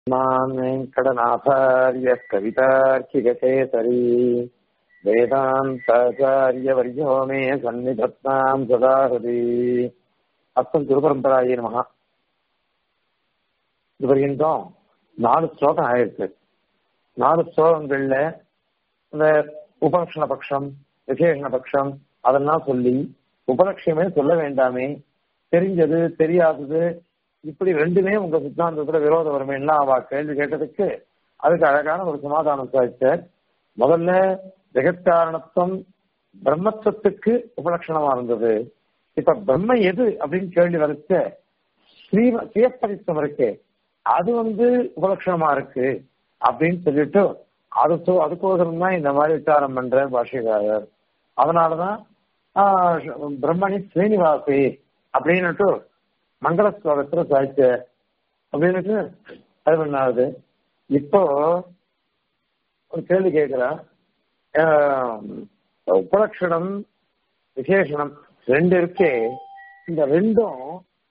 मान् वेङ्कटनाथार्य कवितार्किककेसरी वेदान्ताचार्यवर्यो मे सन्निधत्ताम् सदा हृदि அஸ்தம் திருபரம்பராயே நமகா இது வரைக்கும் நாலு ஸ்லோகம் ஆயிருக்கு நாலு ஸ்லோகங்கள்ல இந்த உபலட்சண பட்சம் விசேஷண பட்சம் அதெல்லாம் சொல்லி உபலட்சியமே சொல்ல வேண்டாமே தெரிஞ்சது தெரியாதது இப்படி ரெண்டுமே உங்க சித்தாந்தத்துல விரோதம் வருமேன்னா அவ கேள்வி கேட்டதுக்கு அதுக்கு அழகான ஒரு சமாதானம் சாதிச்சார் முதல்ல ஜெகத்காரணத்துவம் பிரம்மத்துவத்துக்கு உபலட்சணமா இருந்தது இப்ப பிரம்ம எது அப்படின்னு கேள்வி வரைச்ச ஸ்ரீ சுயப்பரித்தம் இருக்கு அது வந்து உபலட்சணமா இருக்கு அப்படின்னு சொல்லிட்டு அது அதுக்கோசரம் தான் இந்த மாதிரி விசாரம் பண்ற பாஷ்யக்காரர் அதனாலதான் பிரம்மணி ஸ்ரீனிவாசி அப்படின்னுட்டு மங்கள ஸ்லோகத்துல சாய்ச்ச அப்படின்னுட்டு அது பண்ணாது இப்போ ஒரு கேள்வி கேட்கிறேன் உபலட்சணம் விசேஷனம் ரெண்டு இருக்கே இந்த ரெண்டும்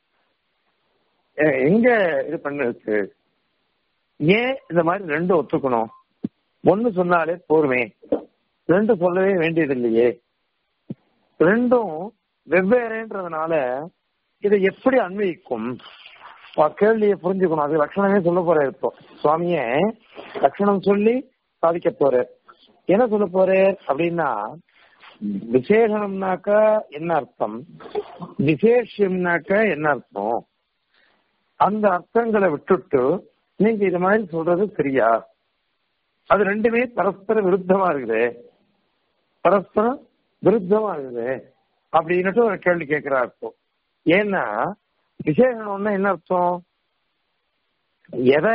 எங்க இது பண்ணிருக்கு ஏன் இந்த மாதிரி ரெண்டும் ஒத்துக்கணும் ஒன்னு சொன்னாலே போருமே ரெண்டு சொல்லவே வேண்டியது இல்லையே ரெண்டும் வெவ்வேறுன்றதுனால இதை எப்படி அன்வயிக்கும் கேள்வியை புரிஞ்சுக்கணும் அது லட்சணமே சொல்ல போற இப்போ சுவாமிய லட்சணம் சொல்லி சாதிக்க போற என்ன சொல்ல போற அப்படின்னா விசேஷனம்னாக்கா என்ன அர்த்தம் விசேஷம்னாக்கா என்ன அர்த்தம் அந்த அர்த்தங்களை விட்டுட்டு நீங்க இது மாதிரி சொல்றது சரியா அது ரெண்டுமே பரஸ்பர விருத்தமா இருக்குது பரஸ்பரம் விருத்தமா இருக்குது அப்படின்னுட்டு ஒரு கேள்வி கேட்கிறா இருக்கும் ஏன்னா விசேஷம்னா என்ன அர்த்தம் எதை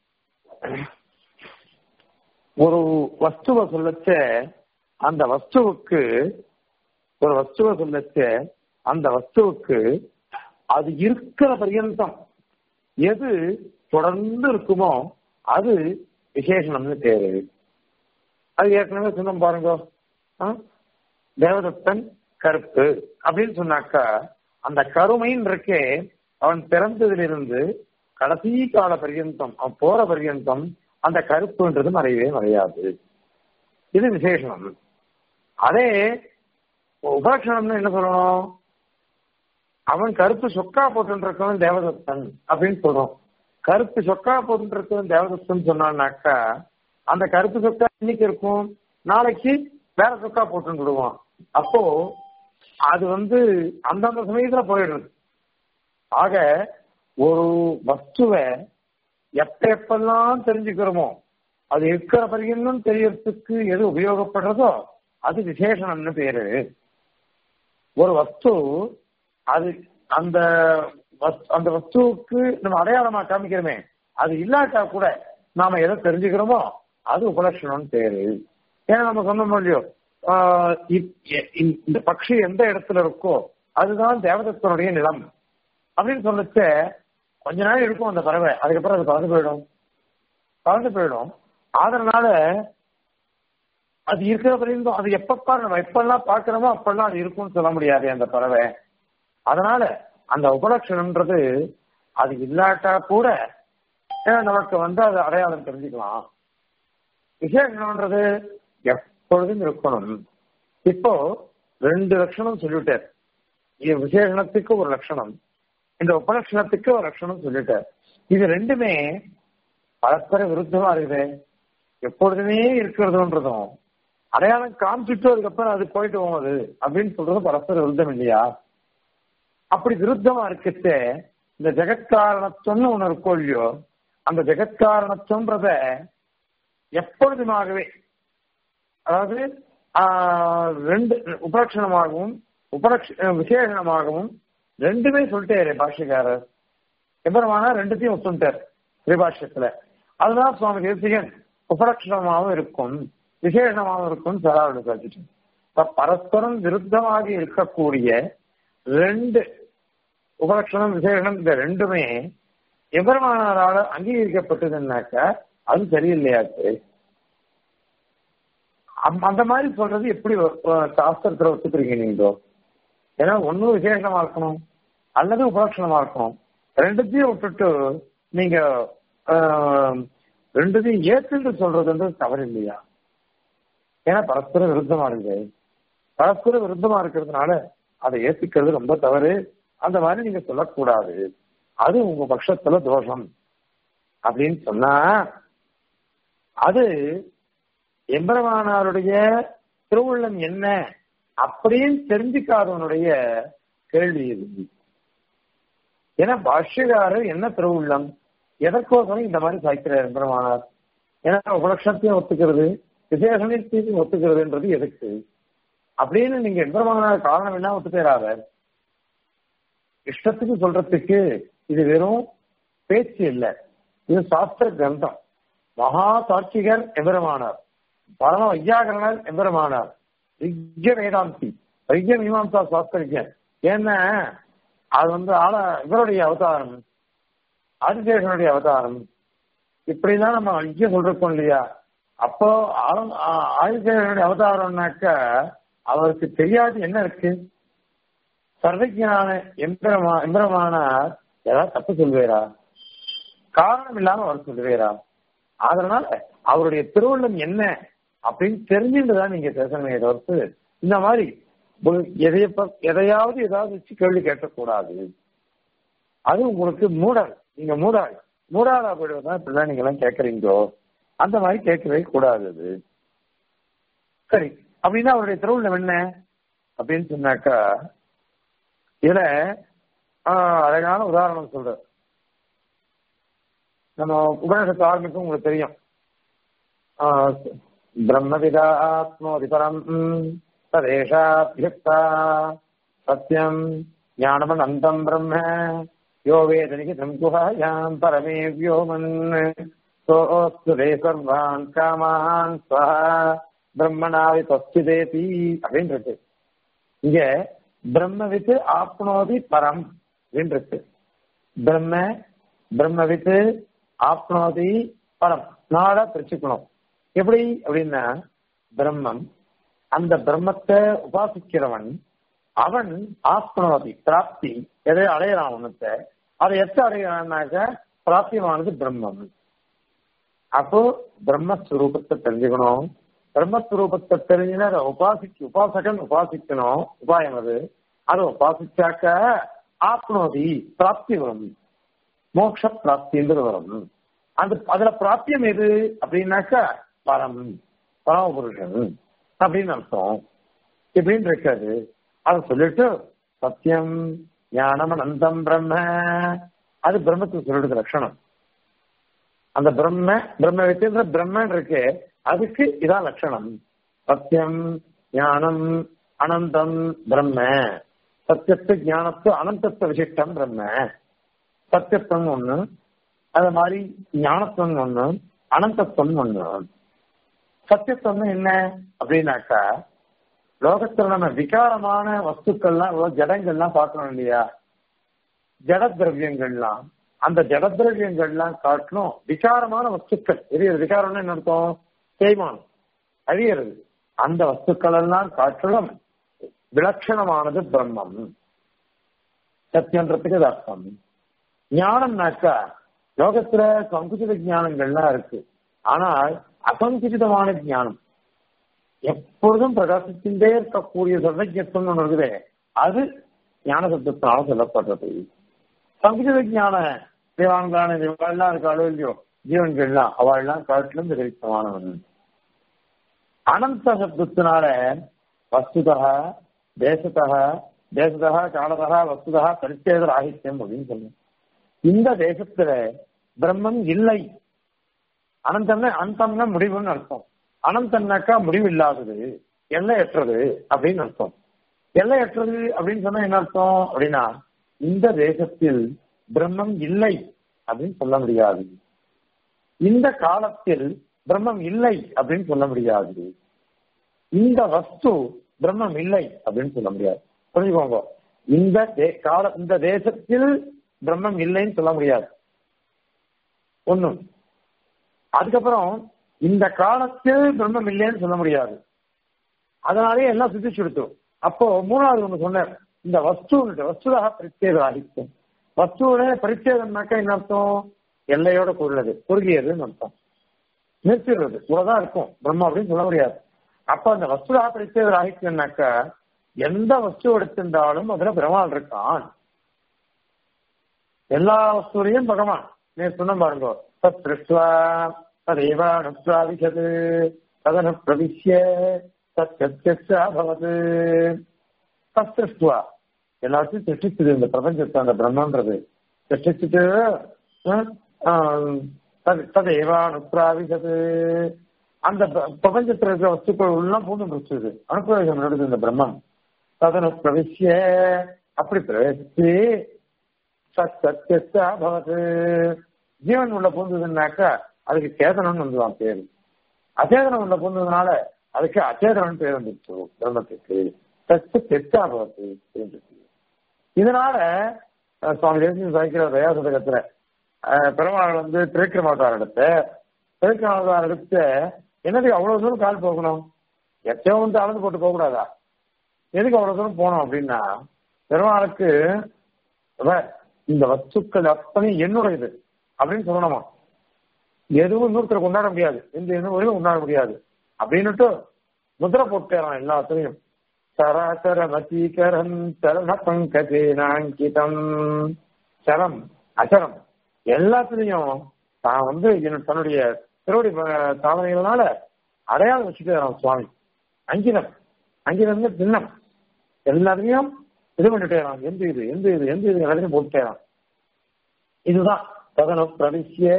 ஒரு வஸ்துவை சொல்லச்ச அந்த வஸ்துவுக்கு ஒரு வஸ்துவை சொல்லச்ச அந்த வஸ்துவுக்கு அது இருக்கிற பரியந்தம் எது தொடர்ந்து இருக்குமோ அது விசேஷனம்னு பேரு அது ஏற்கனவே சொன்னோம் பாருங்க தேவதத்தன் கருப்பு அப்படின்னு சொன்னாக்கா அந்த கருமைன்னு இருக்கே அவன் பிறந்ததிலிருந்து கடைசி கால பரியந்தம் அவன் போற பரியந்தம் அந்த கருப்புன்றது மறையவே மறையாது இது விசேஷனம் அதே உபலட்சணம்னு என்ன சொல்லணும் அவன் கருப்பு சொக்கா போட்டுருக்கவன் தேவதத்தன் அப்படின்னு சொல்றோம் கருப்பு சொக்கா போட்டுருக்கவன் தேவதத்தன் சொன்னான்னாக்கா அந்த கருப்பு சொக்கா இன்னைக்கு இருக்கும் நாளைக்கு வேற சொக்கா போட்டு விடுவான் அப்போ அது வந்து அந்தந்த சமயத்துல போயிடுறது ஆக ஒரு வஸ்துவை எப்ப எப்பெல்லாம் தெரிஞ்சுக்கிறோமோ அது இருக்கிற பரியந்தம் தெரியறதுக்கு எது உபயோகப்படுறதோ அது விசேஷனம்னு பேரு ஒரு வஸ்து அது அந்த அந்த வஸ்துவுக்கு நம்ம அடையாளமா காமிக்கிறோமே அது இல்லாட்டா கூட நாம எதை தெரிஞ்சுக்கிறோமோ அது உபலட்சணம்னு பேரு ஏன்னா நம்ம சொன்னோம் இல்லையோ இந்த பட்சி எந்த இடத்துல இருக்கோ அதுதான் தேவதத்தனுடைய நிலம் அப்படின்னு சொல்லச்ச கொஞ்ச நாள் இருக்கும் அந்த பறவை அதுக்கப்புறம் அது பறந்து போயிடும் பறந்து போயிடும் அதனால அது இருக்கிற வரையும் அது எப்பப்பா நம்ம எப்பெல்லாம் பாக்குறோமோ அப்பெல்லாம் அது இருக்கும்னு சொல்ல முடியாது அந்த பறவை அதனால அந்த உபலட்சணம்ன்றது அது இல்லாட்டா கூட நமக்கு வந்து அது அடையாளம் தெரிஞ்சுக்கலாம் விசேஷம்ன்றது எப்பொழுதும் இருக்கணும் இப்போ ரெண்டு லட்சணம் சொல்லிட்டார் விசேஷணத்துக்கு ஒரு லட்சணம் இந்த உபலட்சணத்துக்கு ஒரு லட்சணம் சொல்லிட்டார் இது ரெண்டுமே பரஸ்பர விருத்தமா இருக்குது எப்பொழுதுமே இருக்கிறதுன்றதும் அடையாளம் காமிச்சிட்டு அதுக்கப்புறம் அது போயிட்டு போகுது அப்படின்னு சொல்றது பரஸ்பர விருத்தம் இல்லையா அப்படி விருத்தமா இருக்கச்ச இந்த ஜெகத்காரணத்துவம்னு ஒண்ணு இருக்கோ இல்லையோ அந்த ஜெகத்காரணத்துவன்றத எப்பொழுதுமாகவே அதாவது ரெண்டு உபலட்சணமாகவும் உபலட்ச விசேஷணமாகவும் ரெண்டுமே சொல்லிட்டாரு பாஷ்யக்காரர் எவ்வளவானா ரெண்டுத்தையும் ஒத்துட்டார் ஸ்ரீபாஷ்யத்துல அதுதான் சுவாமி தேசிகன் உபலட்சணமாகவும் இருக்கும் விசேஷமாகவும் இருக்கும் சராவணி காட்சிட்டு இப்ப பரஸ்பரம் விருத்தமாக இருக்கக்கூடிய ரெண்டு உபலட்சணம் விசேஷம் இந்த ரெண்டுமே எவ்வளவானால அங்கீகரிக்கப்பட்டதுன்னாக்க அது சரியில்லையாச்சு அந்த மாதிரி சொல்றது எப்படி சாஸ்திரத்துல ஒத்துக்கிறீங்க நீங்க ஏன்னா ஒன்னும் விசேஷமா இருக்கணும் அல்லது உபலட்சணமா இருக்கணும் ரெண்டுத்தையும் விட்டுட்டு நீங்க ஆஹ், ரெண்டுத்தையும் ஏற்றுன்னு சொல்றதுன்றது தவறு இல்லையா ஏன்னா பரஸ்பர விருத்தமா இருக்குது பரஸ்பர விருத்தமா இருக்கிறதுனால அதை ஏத்துக்கிறது ரொம்ப தவறு அந்த மாதிரி நீங்க சொல்லக்கூடாது அது உங்க பட்சத்துல தோஷம் அப்படின்னு சொன்னா அது எம்பெருமானாருடைய திருவுள்ளம் என்ன அப்படின்னு தெரிஞ்சுக்காதவனுடைய கேள்வி இது ஏன்னா பாஷ்யக்காரர் என்ன திருவுள்ளம் எதற்கோசரம் இந்த மாதிரி சாய்க்கிறார் எம்பெருமானார் ஏன்னா உபலட்சத்தையும் ஒத்துக்கிறது விசேஷத்தையும் ஒத்துக்கிறதுன்றது எதுக்கு அப்படின்னு நீங்க எம்பெருமானார் காரணம் என்ன ஒத்துக்கிறார் இஷ்டத்துக்கு சொல்றதுக்கு இது வெறும் பேச்சு இல்லை இது சாஸ்திர கிரந்தம் மகா சாட்சிகர் எம்பெருமானார் பரம வையாகரனர் எம்பெருமானார் விஜய வேதாந்தி வைத்திய மீமாம்சா சாஸ்திரிக்கன் ஏன்னா அது வந்து ஆள இவருடைய அவதாரம் ஆதிசேஷனுடைய அவதாரம் இப்படிதான் நம்ம ஐக்கிய சொல்றோம் இல்லையா அப்போ ஆள- ஆ- ஆதிசேஷனுடைய அவதாரம்னாக்க அவருக்கு தெரியாது என்ன இருக்கு சர்வஜான எம்பெருமா எம்பெருமானார் ஏதாவது தப்பு சொல்வேரா காரணம் இல்லாம அவர் சொல்லுவேரா அதனால அவருடைய திருவள்ளம் என்ன அப்படின்னு தெரிஞ்சுட்டுதான் நீங்க பேசணுமே தவிர்த்து இந்த மாதிரி ஒரு எதைய ப- எதையாவது ஏதாவது வச்சு கேள்வி கேட்கக்கூடாது அது உங்களுக்கு மூடல் நீங்க மூடாள் மூடாளா போயிடுவதா இப்படிதான் நீங்க எல்லாம் கேட்கறீங்களோ அந்த மாதிரி கேட்கவே கூடாது அது சரி அப்படின்னா அவருடைய திருவுள்ளம் என்ன அப்படின்னு சொன்னாக்கா இதுல ஆஹ், அழகான உதாரணம் சொல்ற நம்ம உபநிஷத்து ஆரம்பிக்கும் உங்களுக்கு தெரியும் ஆஹ், பிரம்மவிதா ஆத்மோதி பரம் ததேஷாபியுக்தா சத்யம் ஞானமன் அந்தம் பிரம்ம யோ வேதனிகிதம் குஹாயாம் பரமே வியோமன் சோஸ்துதே சர்வான் காமான் ஸ்வஹா பிரம்மனாவி தஸ்திதேதி அப்படின்னு இருக்கு இங்க பிரம்மவித்து ஆப்னோதி பரம் அப்படின்னு இருக்கு பிரம்ம பிரம்மவித்து ஆப்னோதி பரம் நாளா பிரிச்சுக்கணும் எப்படி அப்படின்னா பிரம்மம் அந்த பிரம்மத்தை உபாசிக்கிறவன் அவன் ஆத்மனோதி பிராப்தி எதை அடையறான் உனத்தை அதை எத்த அடையறான்னாக்க பிராப்தியமானது பிரம்மம் அப்போ பிரம்மஸ்வரூபத்தை தெரிஞ்சுக்கணும் பிரம்மஸ்வரூபத்தை தெரிஞ்சுன்னா அதை உபாசிக்கு உபாசகன் உபாசிக்கணும் உபாயம் அது அதை உபாசிச்சாக்க ஆத்மோதி பிராப்தி வரும் மோட்ச பிராப்தின்றது வரும் அந்த அதுல பிராப்தியம் எது அப்படின்னாக்கா பரம் பரமபுருஷன் அப்படின்னு அர்த்தம் இப்படின்னு இருக்காது அதை சொல்லிட்டு சத்தியம் ஞானம் அனந்தம் பிரம்ம அது பிரம்மத்துக்கு சொல்லிடுது லட்சணம் அந்த பிரம்ம பிரம்ம வித்தியன்ற பிரம்மன் இருக்கு அதுக்கு இதான் லட்சணம் சத்தியம் ஞானம் அனந்தம் பிரம்ம சத்தியத்து ஞானத்து அனந்தத்துவ விசிஷ்டம் பிரம்ம சத்தியத்துவம் ஒண்ணு அது மாதிரி ஞானத்துவம் ஒண்ணு அனந்தத்துவம் ஒண்ணு சத்தியத்துவம் என்ன அப்படின்னாக்கா லோகத்துல நம்ம விகாரமான வஸ்துக்கள்லாம் இவ்வளவு ஜடங்கள்லாம் பார்க்கணும் இல்லையா ஜட திரவியங்கள்லாம் அந்த ஜட திரவியங்கள்லாம் காட்டிலும் விகாரமான வஸ்துக்கள் எரியது விகாரம்னு என்ன அர்த்தம் தேய்மானம் அழியறது அந்த வஸ்துக்கள் எல்லாம் காட்டிலும் விலட்சணமானது பிரம்மம் சத்தியன்றதுக்கு இது அர்த்தம் ஞானம்னாக்கா லோகத்துல சங்குச்சித ஞானங்கள்லாம் இருக்கு ஆனால் அசங்குச்சிதமான ஞானம் எப்பொழுதும் பிரகாசிச்சுட்டே இருக்கக்கூடிய சர்வஜத்துவம் ஒன்று இருக்குதே அது ஞான சப்தத்தினால சொல்லப்படுறது சங்குச்சித ஞான தேவான்கான இவெல்லாம் இருக்காளோ இல்லையோ ஜீவன்கள்லாம் அவள்லாம் காட்டிலும் விரைத்தமானவன் அனந்த சப்தத்தினால வஸ்துதா தேசத்தக தேசதா காலதா வஸ்துதா பரிச்சேத ராகித்யம் அப்படின்னு சொல்லுவோம் இந்த தேசத்துல பிரம்மம் இல்லை அனந்தம்னா அந்தம்னா முடிவுன்னு அர்த்தம் அனந்தம்னாக்கா முடிவு இல்லாதது எல்லையற்றது அப்படின்னு அர்த்தம் எல்லையற்றது அப்படின்னு சொன்னா என்ன அர்த்தம் அப்படின்னா இந்த தேசத்தில் பிரம்மம் இல்லை அப்படின்னு சொல்ல முடியாது இந்த காலத்தில் பிரம்மம் இல்லை அப்படின்னு சொல்ல முடியாது இந்த வஸ்து பிரம்மம் இல்லை அப்படின்னு சொல்ல முடியாது புரிஞ்சுக்கோங்க இந்த தே- கால இந்த தேசத்தில் பிரம்மம் இல்லைன்னு சொல்ல முடியாது ஒண்ணும் அதுக்கப்புறம் இந்த காலத்தில் பிரம்மம் இல்லைன்னு சொல்ல முடியாது அதனாலே எல்லாம் சித்திச்சு கொடுத்தோம் அப்போ மூணாவது ஒண்ணு சொன்னார் இந்த வஸ்து வஸ்துதாக பரிச்சேத ஆகிக்கும் வஸ்துவோட பரிச்சேதம்னாக்கா என்ன அர்த்தம் எல்லையோட கூடுறது குறுகியதுன்னு அர்த்தம் நிறுத்திடுறது இவ்வளவுதான் இருக்கும் பிரம்மம் அப்படின்னு சொல்ல முடியாது அப்ப அந்த வஸ்து பரிச்சேத ராகித்யம்னாக்கா எந்த வஸ்து எடுத்திருந்தாலும் அதுல பெருமாள் இருக்கான் எல்லா வஸ்துலையும் பகவான் நீ சொன்ன பாருங்க தத் திருஷ்டுவா ததேவானுப்ராவிஷது ததனு பிரவிஷ்ய தத் சத்யபவது தத் திருஷ்டுவா எல்லாத்தையும் சிருஷ்டிச்சது இந்த பிரபஞ்சத்தை அந்த பிரம்மன்றது சிருஷ்டிச்சுட்டு ததேவானுப்ராவிஷது அந்த பிரபஞ்சத்தில் இருக்கிற வஸ்துக்கள் எல்லாம் பூந்து முடிச்சது அனுப்பிரவேசம் நடந்தது இந்த பிரம்மம் ததனு பிரவிஷ்ய அப்படி பிரவேசிச்சு சத் சத்தியஸ்து ஜீவன் உள்ள பூந்ததுன்னாக்கா அதுக்கு சேதனம்னு வந்துதான் பேரு அச்சேதனம் உள்ள பூந்ததுனால அதுக்கு அச்சேதனம் பேர் வந்துச்சு பிரம்மத்துக்கு சத்து தெத்தாபவத்து இதனால சுவாமி தேசியம் சாய்க்கிற தயாசதகத்துல பெருமாள் வந்து திருக்கிரமாவதாரம் எடுத்த திருக்கிரமாவதாரம் எடுத்து என்னது அவ்வளவு தூரம் கால் போகணும் எத்தையோ வந்து அளந்து போட்டு போக கூடாதா எதுக்கு அவ்வளவு தூரம் போனோம் அப்படின்னா பெருமாளுக்கு இந்த வஸ்துக்கள் அத்தனை என்னுடையது அப்படின்னு சொல்லணுமா எதுவும் இன்னொருத்தர் கொண்டாட முடியாது எந்த எதுவும் கொண்டாட முடியாது அப்படின்னுட்டு முதிரை போட்டேறான் எல்லாத்தையும் சராசர வசீகரன் சரண பங்கஜேனாங்கிதம் சரம் அசரம் எல்லாத்துலயும் தான் வந்து தன்னுடைய திருவடி தாவணைகளால அடையாளம் வச்சுட்டு சுவாமி அங்கிதம் அங்கிதம் சின்னம் எல்லாத்தையும் இது பண்ணிட்டேறான் எந்த இது எந்த இது எந்த இது எல்லாத்தையும் போட்டுட்டேறான் இதுதான் ததன பிரவிசிய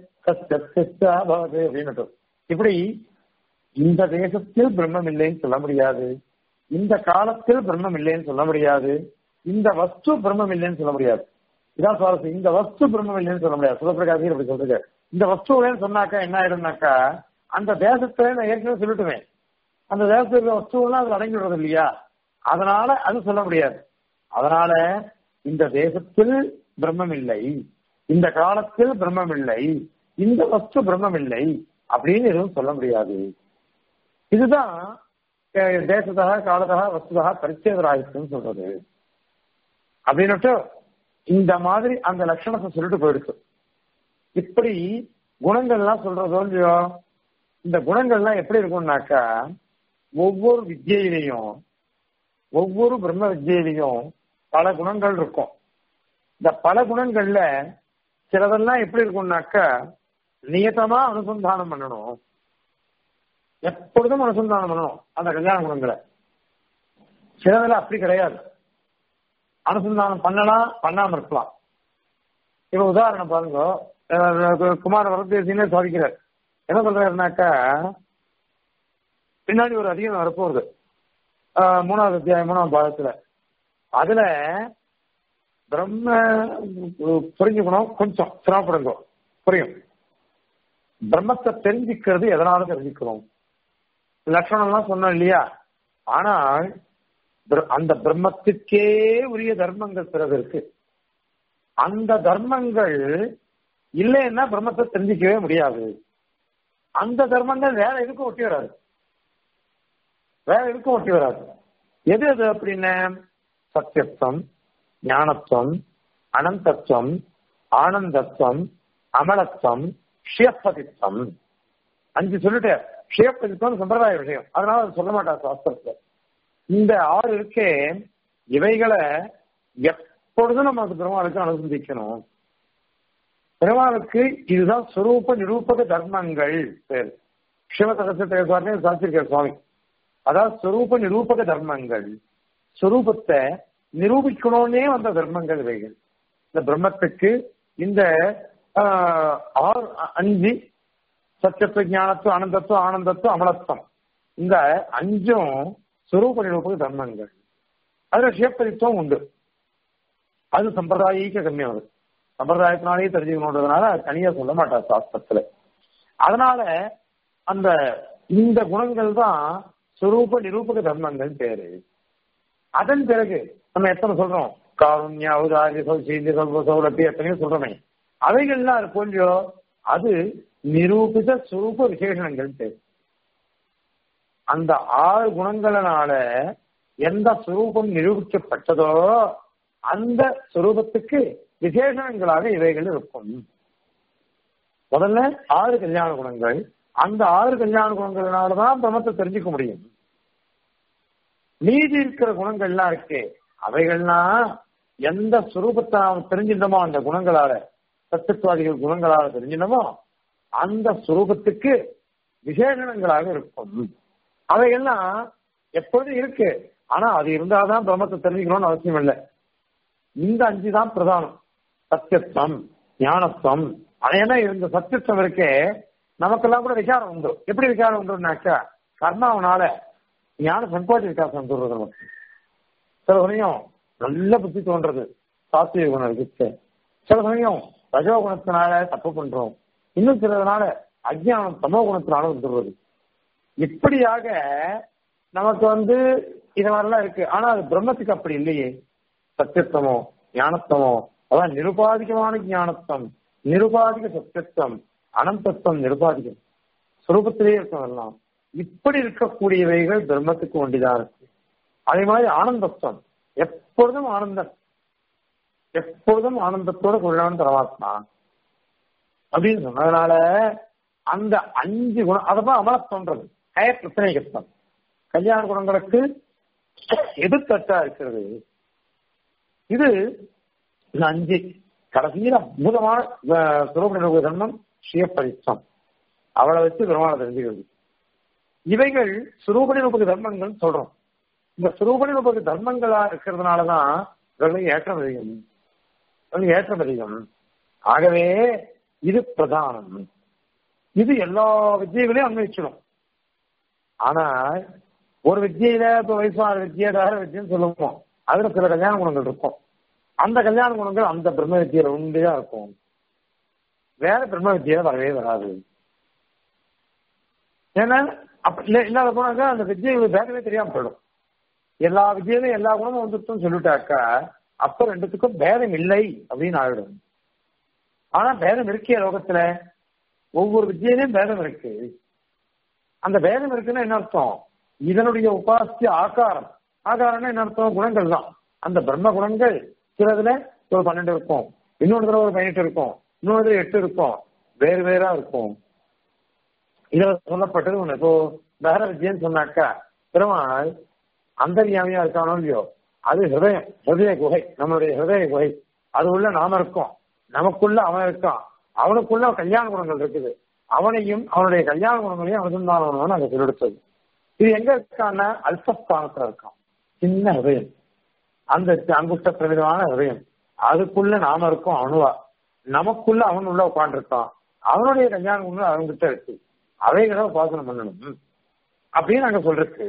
அப்படின்னு இப்படி இந்த தேசத்தில் பிரம்மம் இல்லைன்னு சொல்ல முடியாது இந்த காலத்தில் பிரம்மம் இல்லைன்னு சொல்ல முடியாது இந்த வஸ்து பிரம்மம் இல்லைன்னு சொல்ல முடியாது இதான் சுவாரஸ்யம் இந்த வஸ்து பிரம்மம் இல்லைன்னு சொல்ல முடியாது சுதப்பிரகாசி அப்படி சொல்றது இந்த வஸ்து இல்லைன்னு சொன்னாக்கா என்ன ஆயிடும்னாக்கா அந்த தேசத்துல நான் ஏற்கனவே சொல்லிட்டுவேன் அந்த தேசத்துல வஸ்துவெல்லாம் அதுல அடங்கிடுறது இல்லையா அதனால அது சொல்ல முடியாது அதனால இந்த தேசத்தில் பிரம்மம் இல்லை இந்த காலத்தில் பிரம்மம் இல்லை இந்த வஸ்து பிரம்மம் இல்லை அப்படின்னு எதுவும் சொல்ல முடியாது இதுதான் தேசத்தக காலத்தக வஸ்துதா பரிச்சேதராயிரம் சொல்றது அப்படின்னுட்டு இந்த மாதிரி அந்த லட்சணத்தை சொல்லிட்டு போயிடுச்சு இப்படி குணங்கள்லாம் சொல்றதோ இல்லையோ இந்த குணங்கள்லாம் எப்படி இருக்கும்னாக்கா ஒவ்வொரு வித்தியிலையும் ஒவ்வொரு பிரம்ம வித்தியிலையும் பல குணங்கள் இருக்கும் இந்த பல குணங்கள்ல சிலதெல்லாம் எப்படி இருக்கும்னாக்கா நியத்தமா அனுசந்தானம் பண்ணணும் எப்பொழுதும் அனுசந்தானம் பண்ணணும் அந்த கல்யாண குணங்களை சிலதுல அப்படி கிடையாது அனுசந்தானம் பண்ணலாம் பண்ணாம இருக்கலாம் இப்ப உதாரணம் பாருங்க குமார வரதேசினே சாதிக்கிறார் என்ன சொல்றாருனாக்கா பின்னாடி ஒரு அதிகம் வரப்போகுது மூணாவது அத்தியாயம் மூணாவது பாகத்துல அதுல பிரம்ம புரிஞ்சுக்கணும் கொஞ்சம் சிரமப்படுங்க புரியும் பிரம்மத்தை தெரிஞ்சுக்கிறது எதனால தெரிஞ்சுக்கிறோம் லட்சணம்லாம் சொன்னோம் இல்லையா ஆனால் அந்த பிரம்மத்துக்கே உரிய தர்மங்கள் பிறகு இருக்கு அந்த தர்மங்கள் இல்லைன்னா பிரம்மத்தை தெரிஞ்சிக்கவே முடியாது அந்த தர்மங்கள் வேற எதுக்கும் ஒட்டி வராது வேற எதுக்கும் ஒட்டி வராது எது எது அப்படின்னு சத்தியத்துவம் ஞானத்துவம் அனந்தத்துவம் ஆனந்தத்துவம் அமலத்துவம் ஷியப்பதித்வம் அஞ்சு சொல்லிட்டேன் ஷியப்பதித்வம் சம்பிரதாய விஷயம் அதனால அது சொல்ல மாட்டார் சாஸ்திரத்துல இந்த ஆறு இருக்கே இவைகளை எப்பொழுதும் நம்ம அது பெருமாளுக்கு அனுசந்திக்கணும் பெருமாளுக்கு இதுதான் சுரூப நிரூபக தர்மங்கள் பேர் சிவசகசத்தை சாத்திருக்கார் சுவாமி அதாவது ஸ்வரூப நிரூபக தர்மங்கள் ஸ்வரூபத்தை நிரூபிக்கணும்னே வந்த தர்மங்கள் இவைகள் இந்த பிரம்மத்துக்கு இந்த ஆறு அஞ்சு சத்தியத்துவ ஞானத்துவம் அனந்தத்துவம் ஆனந்தத்துவம் அமலத்துவம் இந்த அஞ்சும் சுரூப நிரூபக தர்மங்கள் அதுல சிவப்பரித்துவம் உண்டு அது சம்பிரதாயிக்க கம்மியம் அது சம்பிரதாயத்தினாலேயே தெரிஞ்சுக்கணுன்றதுனால தனியா சொல்ல மாட்டார் சாஸ்திரத்துல அதனால அந்த இந்த குணங்கள் தான் சுரூப நிரூபக தர்மங்கள் பேரு அதன் பிறகு நம்ம எத்தனை சொல்றோம் காருண்யா உதாரிய சௌசீல்ய சொல்வ சௌலபி எத்தனையோ சொல்றோமே அவைகள்லாம் இருக்கும் இல்லையோ அது நிரூபித சுரூப விசேஷணங்கள் பேர் அந்த ஆறு குணங்களினால எந்த சுரூபம் நிரூபிக்கப்பட்டதோ அந்த சுரூபத்துக்கு விசேஷணங்களாக இவைகள் இருக்கும் முதல்ல ஆறு கல்யாண குணங்கள் அந்த ஆறு கல்யாண குணங்கள்னாலதான் பிரம்மத்தை தெரிஞ்சுக்க முடியும் மீதி இருக்கிற குணங்கள்லாம் இருக்கு அவைகள்லாம் எந்த சுரூபத்தை நாம் தெரிஞ்சிருந்தோமோ அந்த குணங்களால சத்துவாதிகள் குணங்களால தெரிஞ்சிருந்தோமோ அந்த சுரூபத்துக்கு விசேஷணங்களாக இருக்கும் அவைகள்லாம் எப்பொழுதும் இருக்கு ஆனா அது இருந்தாதான் பிரம்மத்தை தெரிஞ்சுக்கணும்னு அவசியம் இல்லை இந்த அஞ்சு தான் பிரதானம் சத்தியத்துவம் ஞானத்துவம் அதையென்னா இந்த சத்தியத்துவம் இருக்கே நமக்கெல்லாம் கூட விசாரம் உண்டு எப்படி விசாரம் உண்டுனாக்கா கர்மாவனால ஞான சங்கோச்ச விகாசம் வந்துடுறது நமக்கு சில சமயம் நல்ல புத்தி தோன்றது சாத்விக குணம் இருக்கு சில சமயம் ரஜோ குணத்தினால தப்பு பண்றோம் இன்னும் சிலதுனால அஜ்ஞானம் தமோ குணத்தினால வந்துடுறது இப்படியாக நமக்கு வந்து இது மாதிரிலாம் இருக்கு ஆனா அது பிரம்மத்துக்கு அப்படி இல்லையே சத்தியத்தமோ ஞானத்தமோ அதான் நிருபாதிகமான ஞானத்தம் நிருபாதிக சத்தியத்துவம் அனந்தத்துவம் நிருபாதிகம் சுரூபத்திலேயே இருக்கவெல்லாம் இப்படி இருக்கக்கூடியவைகள் பிரம்மத்துக்கு ஒண்டிதான் இருக்கு அதே மாதிரி ஆனந்தத்துவம் எப்பொழுதும் ஆனந்தம் எப்பொழுதும் ஆனந்தத்தோட கொள்ளவன் பரமாத்மா அப்படின்னு சொன்னதுனால அந்த அஞ்சு குணம் அததான் அமலத்தோன்றது கய பிரச்சனைகத்தம் கல்யாண குணங்களுக்கு எதிர்த்தட்டா இருக்கிறது இது இந்த அஞ்சு கடைசியில் அற்புதமான சுரூப தர்மம் சுயப்பரிச்சம் அவளை வச்சு பெருமாளை தெரிஞ்சுக்கிறது இவைகள் சுரூபணி முப்பது தர்மங்கள் சொல்றோம் இந்த சுரூபணி முப்பது தர்மங்களா இருக்கிறதுனாலதான் இவர்களுக்கு ஏற்றம் அதிகம் இவர்களுக்கு ஏற்றம் அதிகம் ஆகவே இது பிரதானம் இது எல்லா வித்தியைகளையும் அன்வயிச்சிடும் ஆனா ஒரு வித்தியில இப்ப வயசான வித்தியை தகர வித்தியன்னு சொல்லுவோம் அதுல சில கல்யாண குணங்கள் இருக்கும் அந்த கல்யாண குணங்கள் அந்த பிரம்ம வித்தியில உண்டுதான் இருக்கும் வேற பிரம்ம வித்தியில வரவே வராது ஏன்னா அப்ப இல்ல இல்லாத போனாக்கா அந்த வித்தியை பேரவே தெரியாம போயிடும் எல்லா வித்தியிலும் எல்லா குணமும் வந்துட்டும் சொல்லிட்டாக்கா அப்ப ரெண்டுத்துக்கும் பேதம் இல்லை அப்படின்னு ஆயிடும் ஆனா பேதம் இருக்கே லோகத்துல ஒவ்வொரு வித்தியிலையும் பேதம் இருக்கு அந்த பேதம் இருக்குன்னா என்ன அர்த்தம் இதனுடைய உபாசிய ஆகாரம் ஆகாரம்னா என்ன அர்த்தம் குணங்கள் தான் அந்த பிரம்ம குணங்கள் சிலதுல ஒரு பன்னெண்டு இருக்கும் இன்னொருத்துல ஒரு பதினெட்டு இருக்கும் இன்னொரு எட்டு இருக்கும் வேறு வேறா இருக்கும் இதுல சொல்லப்பட்டது ஒண்ணு இப்போ தகர வித்தியன்னு சொன்னாக்கா பெருமாள் அந்தர்யாமியா இருக்கானோ இல்லையோ அது ஹிருதயம் ஹிருதய குகை நம்மளுடைய ஹிருதய குகை அது உள்ள நாம இருக்கோம் நமக்குள்ள அவன் இருக்கான் அவனுக்குள்ள கல்யாண குணங்கள் இருக்குது அவனையும் அவனுடைய கல்யாண குணங்களையும் அனுசந்தானவனும் அங்க சொல்லெடுத்தது இது எங்க இருக்கான்னா அல்பஸ்தானத்துல இருக்கான் சின்ன ஹிருதயம் அந்த அங்குஷ்ட பிரமிதமான ஹிருதயம் அதுக்குள்ள நாம இருக்கோம் அணுவா நமக்குள்ள அவன் உள்ள உட்காந்துருக்கான் அவனுடைய கல்யாண குணங்கள் அவன்கிட்ட இருக்கு அவைகளை உபாசனம் பண்ணணும் அப்படின்னு நாங்க சொல்றதுக்கு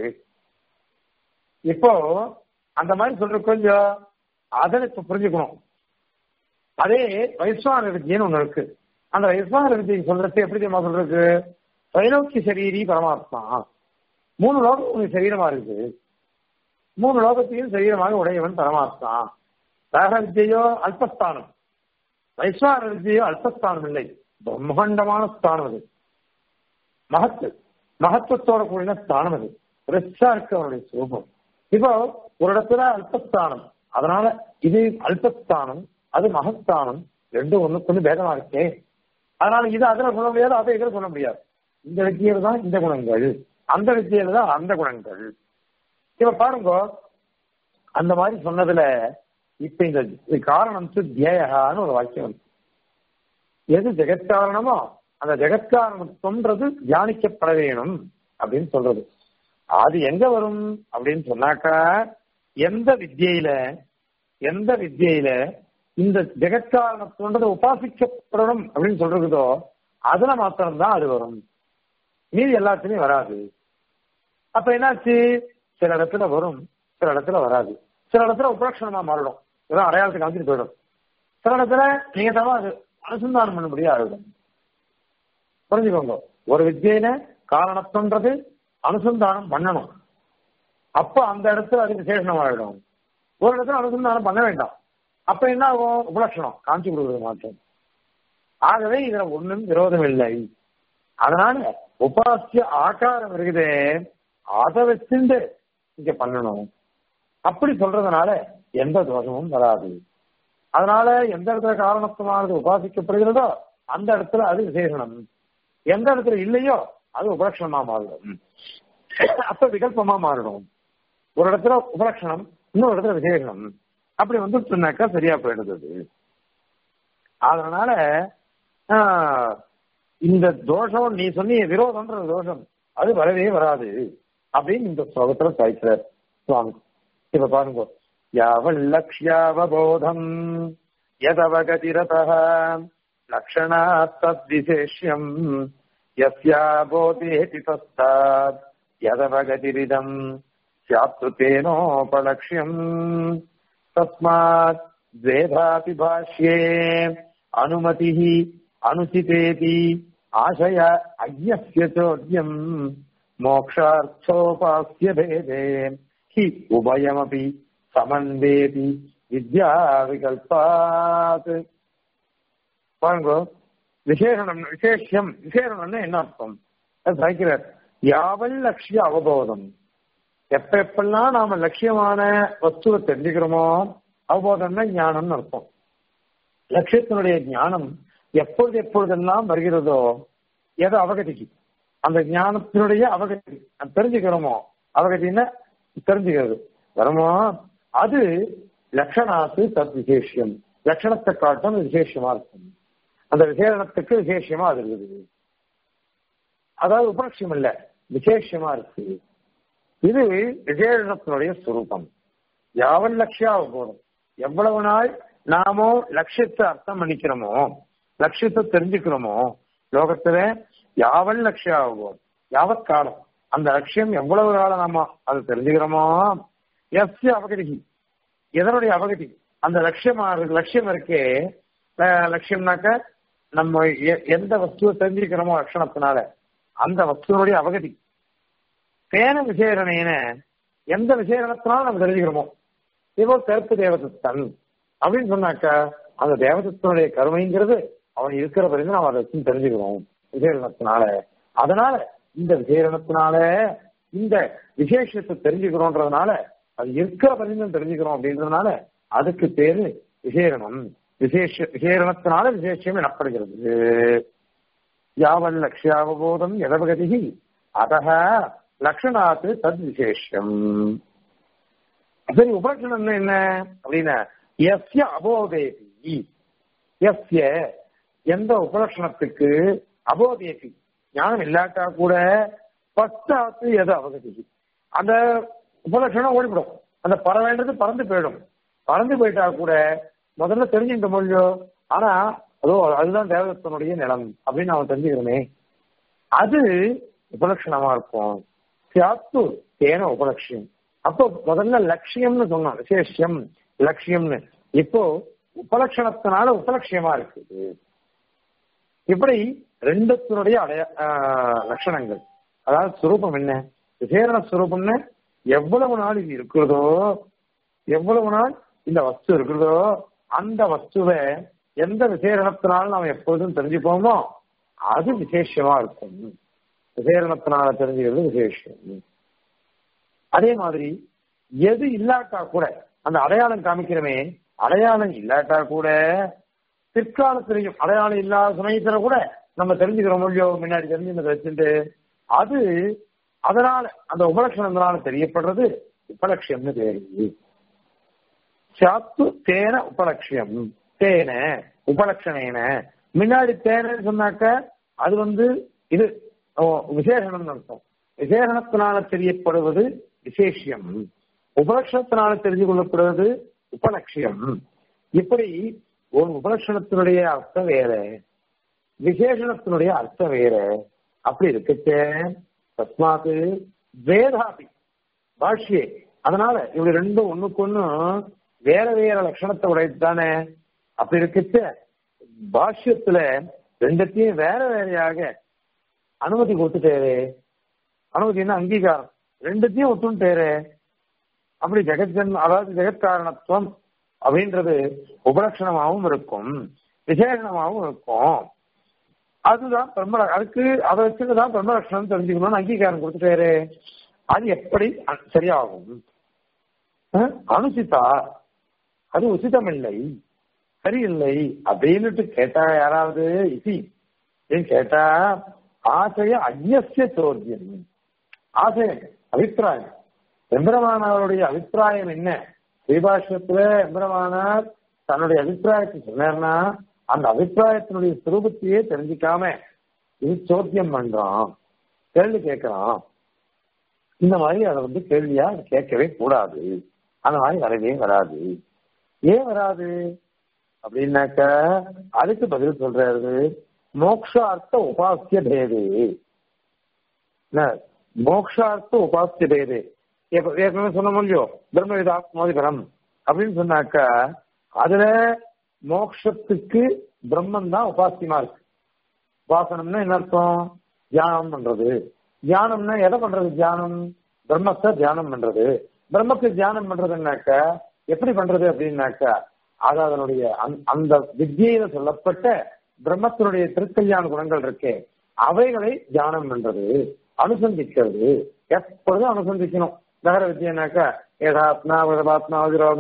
இப்போ அந்த மாதிரி சொல்ற கொஞ்சம் அதை இப்ப புரிஞ்சுக்கணும் அதே வைஸ்வான வித்தியன்னு ஒண்ணு இருக்கு அந்த வைஸ்வான வித்தியை சொல்றது எப்படி தெரியுமா சொல்றது தைலோக்கிய சரீரி பரமாத்மா மூணு லோகம் உனக்கு சரீரமா இருக்கு மூணு லோகத்தையும் சரீரமாக உடையவன் பரமாத்மா ராக வித்தியோ அல்பஸ்தானம் வைஸ்வான வித்தியோ அல்பஸ்தானம் இல்லை பிரம்மாண்டமான ஸ்தானம் அது மகத்து மகத்துவத்தோட கூடின ஸ்தானம் அது ரெஸ்டா இருக்கு அவனுடைய சுரூபம் இப்போ ஒரு இடத்துல அல்பஸ்தானம் அதனால இது அல்பஸ்தானம் அது மகஸ்தானம் ரெண்டும் ஒண்ணுக்கு ஒண்ணு பேதமா இருக்கே அதனால இது அதுல சொல்ல முடியாது அதை இதுல சொல்ல முடியாது இந்த வித்தியில தான் இந்த குணங்கள் அந்த வித்தியில தான் அந்த குணங்கள் இப்ப பாருங்க அந்த மாதிரி சொன்னதுல இப்ப இந்த காரணம் தியேயகான்னு ஒரு வாக்கியம் இருக்கு எது ஜெகத்காரணமோ அந்த ஜெகத்காரணம்ன்றது தியானிக்கப்பட வேணும் அப்படின்னு சொல்றது அது எங்க வரும் அப்படின்னு சொன்னாக்கா எந்த வித்தியில எந்த வித்தியில இந்த ஜெகத்காரணத்தோன்றது உபாசிக்கப்படணும் அப்படின்னு சொல்றதோ அதுல மாத்திரம்தான் அது வரும் மீதி எல்லாத்துலயும் வராது அப்ப என்னாச்சு சில இடத்துல வரும் சில இடத்துல வராது சில இடத்துல உபலட்சணமா மாறிடும் ஏதோ அடையாளத்துக்கு அமைச்சிட்டு போயிடும் சில இடத்துல நீங்க தான் அது அனுசந்தானம் பண்ணபடியா ஆகிடும் புரிஞ்சுக்கோங்க ஒரு வித்தியில காரணத்தன்றது அனுசந்தானம் பண்ணணும் அப்ப அந்த இடத்துல அது விசேஷனம் ஆகிடும் ஒரு இடத்துல அனுசந்தானம் பண்ண வேண்டாம் அப்ப என்ன ஆகும் உபலட்சணம் காமிச்சு கொடுக்குறது மாற்றம் ஆகவே இதுல ஒண்ணும் விரோதம் இல்லை அதனால உபாசிய ஆகாரம் இருக்குதே அதை வச்சுட்டு இங்க பண்ணணும் அப்படி சொல்றதுனால எந்த தோஷமும் வராது அதனால எந்த இடத்துல காரணத்துவமானது உபாசிக்கப்படுகிறதோ அந்த இடத்துல அது விசேஷனம் எந்த இடத்துல இல்லையோ அது உபலட்சணமா மாறிடும் அப்ப விகல்பமா மாறிடும் ஒரு இடத்துல உபலட்சணம் இன்னொரு இடத்துல விசேஷனம் அப்படி வந்து சொன்னாக்கா சரியா போயிடுது அது. அதனால ஆஹ், இந்த தோஷம் நீ சொன்னிய விரோதம்ன்ற தோஷம் அது வரவே வராது அப்படின்னு இந்த ஸ்லோகத்துல சாய்க்கிறார் சுவாமி இப்ப பாருங்க யாவல் லக்ஷ்யாவபோதம் யதவகதிரத லக்ஷணாத் தத்விசேஷ்யம் யஸ்யாபோதேதி தஸ்தாத் யதவகதிரிதம் ஸ்யாத்து தேனோபலக்ஷ்யம் தஸ்மாத் द्वेधापि भाष्ये अनुमतिः अनुचितेति आशय अज्ञस्य चोद्यम् मोक्षार्थोपास्य भेदे हि उभयमपि समन्वेति வித்யாவிகல்பாத் பாருங்க விசேஷனம் விசேஷம் விசேஷனம்னா என்ன அர்த்தம் அது சாய்க்கிறார் யாவல் லட்சிய அவபோதம் எப்ப எப்பெல்லாம் நாம லட்சியமான வஸ்துவை தெரிஞ்சுக்கிறோமோ அவபோதம்னா ஞானம்னு அர்த்தம் லட்சியத்தினுடைய ஞானம் எப்பொழுது எப்பொழுதெல்லாம் வருகிறதோ எது அவகதிக்கு அந்த ஞானத்தினுடைய அவகதி அது தெரிஞ்சுக்கிறோமோ அவகதின்னா தெரிஞ்சுக்கிறது வருமோ அது லட்சணாத்து தத் விசேஷம் லட்சணத்தை காட்டும் அது விசேஷமா இருக்கும் அந்த விசேஷணத்துக்கு விசேஷமா அது இருக்குது அதாவது உபலட்சியம் இல்ல விசேஷமா இருக்கு இது விசேஷத்தினுடைய சுரூபம் யாவன் லட்சியா போதும் எவ்வளவு நாள் நாமோ லட்சியத்தை அர்த்தம் பண்ணிக்கிறோமோ லட்சியத்தை தெரிஞ்சுக்கிறோமோ லோகத்துல யாவன் லட்சியா போதும் யாவத் காலம் அந்த லட்சியம் எவ்வளவு காலம் நாம அதை தெரிஞ்சுக்கிறோமோ எஸ் அவகதிகி எதனுடைய அவகதி அந்த லட்சியமா லட்சியம் இருக்கே அஹ் லட்சியம்னாக்க நம்ம எ- எந்த வஸ்துவை தெரிஞ்சுக்கிறோமோ லட்சணத்தினால அந்த வஸ்துவனுடைய அவகதி பேன விசேரணேன எந்த விசேரணத்தினால நம்ம தெரிஞ்சுக்கிறோமோ இப்போ கருப்பு தேவதத்தன் அப்படின்னு சொன்னாக்கா அந்த தேவதத்தனுடைய கருமைங்கிறது அவன் இருக்கிற வரைக்கும் நம்ம அதை வச்சு தெரிஞ்சுக்கிறோம் விசேரணத்தினால அதனால இந்த விசேரணத்தினால இந்த விசேஷத்தை தெரிஞ்சுக்கிறோன்றதுனால அது இருக்கிற வரைக்கும் தெரிஞ்சுக்கிறோம் அப்படின்றதுனால அதுக்கு பேரு விசேரணம் விசேஷ விசேரணத்தினால விசேஷம் எனப்படுகிறது யாவல் லட்சியாவபோதம் எதவகதி அதக லக்ஷணாத்து தத் விசேஷம் சரி உபலட்சணம் என்ன அப்படின்னா எஸ்ய அபோதேதி எஸ்ய எந்த உபலட்சணத்துக்கு அபோதேதி ஞானம் இல்லாட்டா கூட பஸ்தாத்து எது அவகதி அந்த உபலட்சணம் ஓடிவிடும் அந்த பறவைன்றது பறந்து போயிடும் பறந்து போயிட்டா கூட முதல்ல தெரிஞ்சுக்க முடியும் ஆனா அதோ அதுதான் தேவதத்தனுடைய நிலம் அப்படின்னு அவன் தெரிஞ்சுக்கிறோமே அது உபலட்சணமா இருக்கும் சியாத்து தேன உபலட்சியம் அப்போ முதல்ல லட்சியம்னு சொன்னோம் விசேஷம் லட்சியம்னு இப்போ உபலட்சணத்தினால உபலட்சியமா இருக்குது இப்படி ரெண்டுத்தினுடைய அடைய ஆஹ், லட்சணங்கள் அதாவது சுரூபம் என்ன விசேரண சுரூபம்னு எவ்வளவு நாள் இது இருக்கிறதோ எவ்வளவு நாள் இந்த வஸ்து இருக்கிறதோ அந்த வஸ்துவை எந்த விசேரணத்தினால நாம் எப்பொழுதும் தெரிஞ்சுப்போமோ அது விசேஷமா இருக்கும் விசேரணத்தினால தெரிஞ்சுக்கிறது விசேஷம் அதே மாதிரி எது இல்லாட்டா கூட அந்த அடையாளம் காமிக்கிறமே அடையாளம் இல்லாட்டா கூட பிற்காலத்திலையும் அடையாளம் இல்லாத சமயத்துல கூட நம்ம தெரிஞ்சுக்கிறோம் இல்லையோ முன்னாடி தெரிஞ்சுக்கிறத வச்சுட்டு அது அதனால அந்த உபலட்சணத்தினால தெரியப்படுறது உபலட்சியம்னு பேரு சாத்து தேன உபலட்சியம் தேன உபலட்சணேன முன்னாடி தேனன்னு சொன்னாக்க அது வந்து இது ஓ, விசேஷணம்னு அர்த்தம் விசேஷணத்தினால தெரியப்படுவது விசேஷியம் உபலட்சணத்தினால தெரிஞ்சு கொள்ளப்படுவது உபலட்சியம் இப்படி ஒரு உபலட்சணத்தினுடைய அர்த்தம் வேற விசேஷணத்தினுடைய அர்த்தம் வேற அப்படி இருக்கச்சே தஸ்மாத்து வேதாபி பாஷ்யே அதனால இப்படி ரெண்டும் ஒண்ணுக்கு ஒண்ணு வேற வேற லட்சணத்தை உடையது தானே அப்படி இருக்கச்ச பாஷ்யத்துல ரெண்டத்தையும் வேற வேறையாக அனுமதி கொடுத்துட்டேரே அனுமதினா அங்கீகாரம் ரெண்டுத்தையும் ஒத்துட்டேரே அப்படி ஜெகத்ஜன் அதாவது ஜெகத்காரணத்துவம் அப்படின்றது உபலட்சணமாகவும் இருக்கும் விசேஷணமாகவும் இருக்கும் அதுதான் பிரம்ம அதுக்கு அதை வச்சுதான் பிரம்மலட்சணம் தெரிஞ்சுக்கணும்னு அங்கீகாரம் கொடுத்துட்டாரு அது எப்படி அ- சரியாகும் அஹ்? அனுசிதா அது உசிதமில்லை சரியில்லை அப்படின்னுட்டு கேட்டா யாராவது இசி ஏன் கேட்டா ஆசைய அந்நிய சோர்ஜியம் ஆசையம் அபிப்பிராயம் எம்பெருமானாருடைய அபிப்பிராயம் என்ன ஸ்ரீபாஷ்யத்துல எம்பெருமானார் தன்னுடைய அபிப்பிராயத்தை சொன்னார்னா அந்த அபிப்பிராயத்தினுடைய சுரூபத்தையே தெரிஞ்சுக்காம இது சோத்தியம் பண்றான் கேள்வி கேட்கறான் இந்த மாதிரி அதை வந்து கேள்வியா கேட்கவே கூடாது அந்த மாதிரி வரவே வராது ஏன் வராது அப்படின்னாக்க அதுக்கு பதில் சொல்றாரு மோக்ஷார்த்த உபாசிய பேதே என்ன, மோக்ஷார்த்த உபாசிய பேதே எப்ப- ஏற்கனவே சொன்ன முடியும் பிரம்மவிதா மோதிபரம் அப்படின்னு சொன்னாக்கா அதுல மோக்ஷத்துக்கு பிரம்மன் தான் உபாசியமா இருக்கு உபாசனம்னா என்ன அர்த்தம் தியானம் பண்றது தியானம்னா எதை பண்றது தியானம் பிரம்மத்தை தியானம் பண்றது பிரம்மத்தை தியானம் பண்றதுன்னாக்க எப்படி பண்றது அப்படின்னாக்கா அது அதனுடைய அந்த- அந்த வித்தியில சொல்லப்பட்ட பிரம்மத்தினுடைய திருக்கல்யாண குணங்கள் இருக்கே அவைகளை தியானம் பண்றது அனுசந்திக்கிறது எப்பொழுதும் அனுசந்திக்கணும் நகர வித்தியனாக்கா ஏதாத்மா விதபாத்மா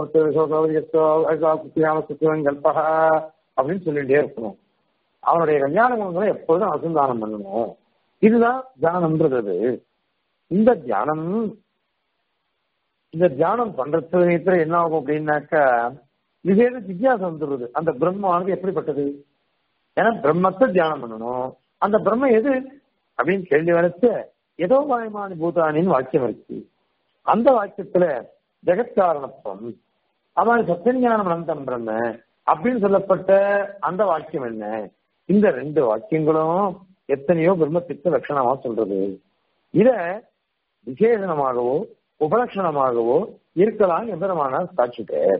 கல்பகா அப்படின்னு சொல்லிட்டே இருக்கணும் அவனுடைய கல்யாண குணங்களை எப்பொழுதும் அனுசந்தானம் பண்ணணும் இதுதான் தியானம்ன்றது அது. இந்த தியானம் இந்த தியானம் பண்றது நேரத்துல என்ன ஆகும் அப்படின்னாக்கா விசேஷ ஜிக்யாசம் வந்துடுது அந்த பிரம்மமானது எப்படிப்பட்டது ஏன்னா பிரம்மத்தை தியானம் பண்ணணும் அந்த பிரம்மம் எது அப்படின்னு கேள்வி வரைச்ச ஏதோ வாயமான பூதானின்னு வாக்கியம் இருக்கு அந்த வாக்கியத்துல ஜெகத்காரணத்துவம் அவன் சத்தியஞானம் அனந்தம் பிரம்ம அப்படின்னு சொல்லப்பட்ட அந்த வாக்கியம் என்ன இந்த ரெண்டு வாக்கியங்களும் எத்தனையோ பிரம்மத்திற்கு லட்சணமா சொல்றது இத விசேஷணமாகவோ உபலட்சணமாகவோ இருக்கலாம் எம்பெருமானார் சாட்சிட்டார்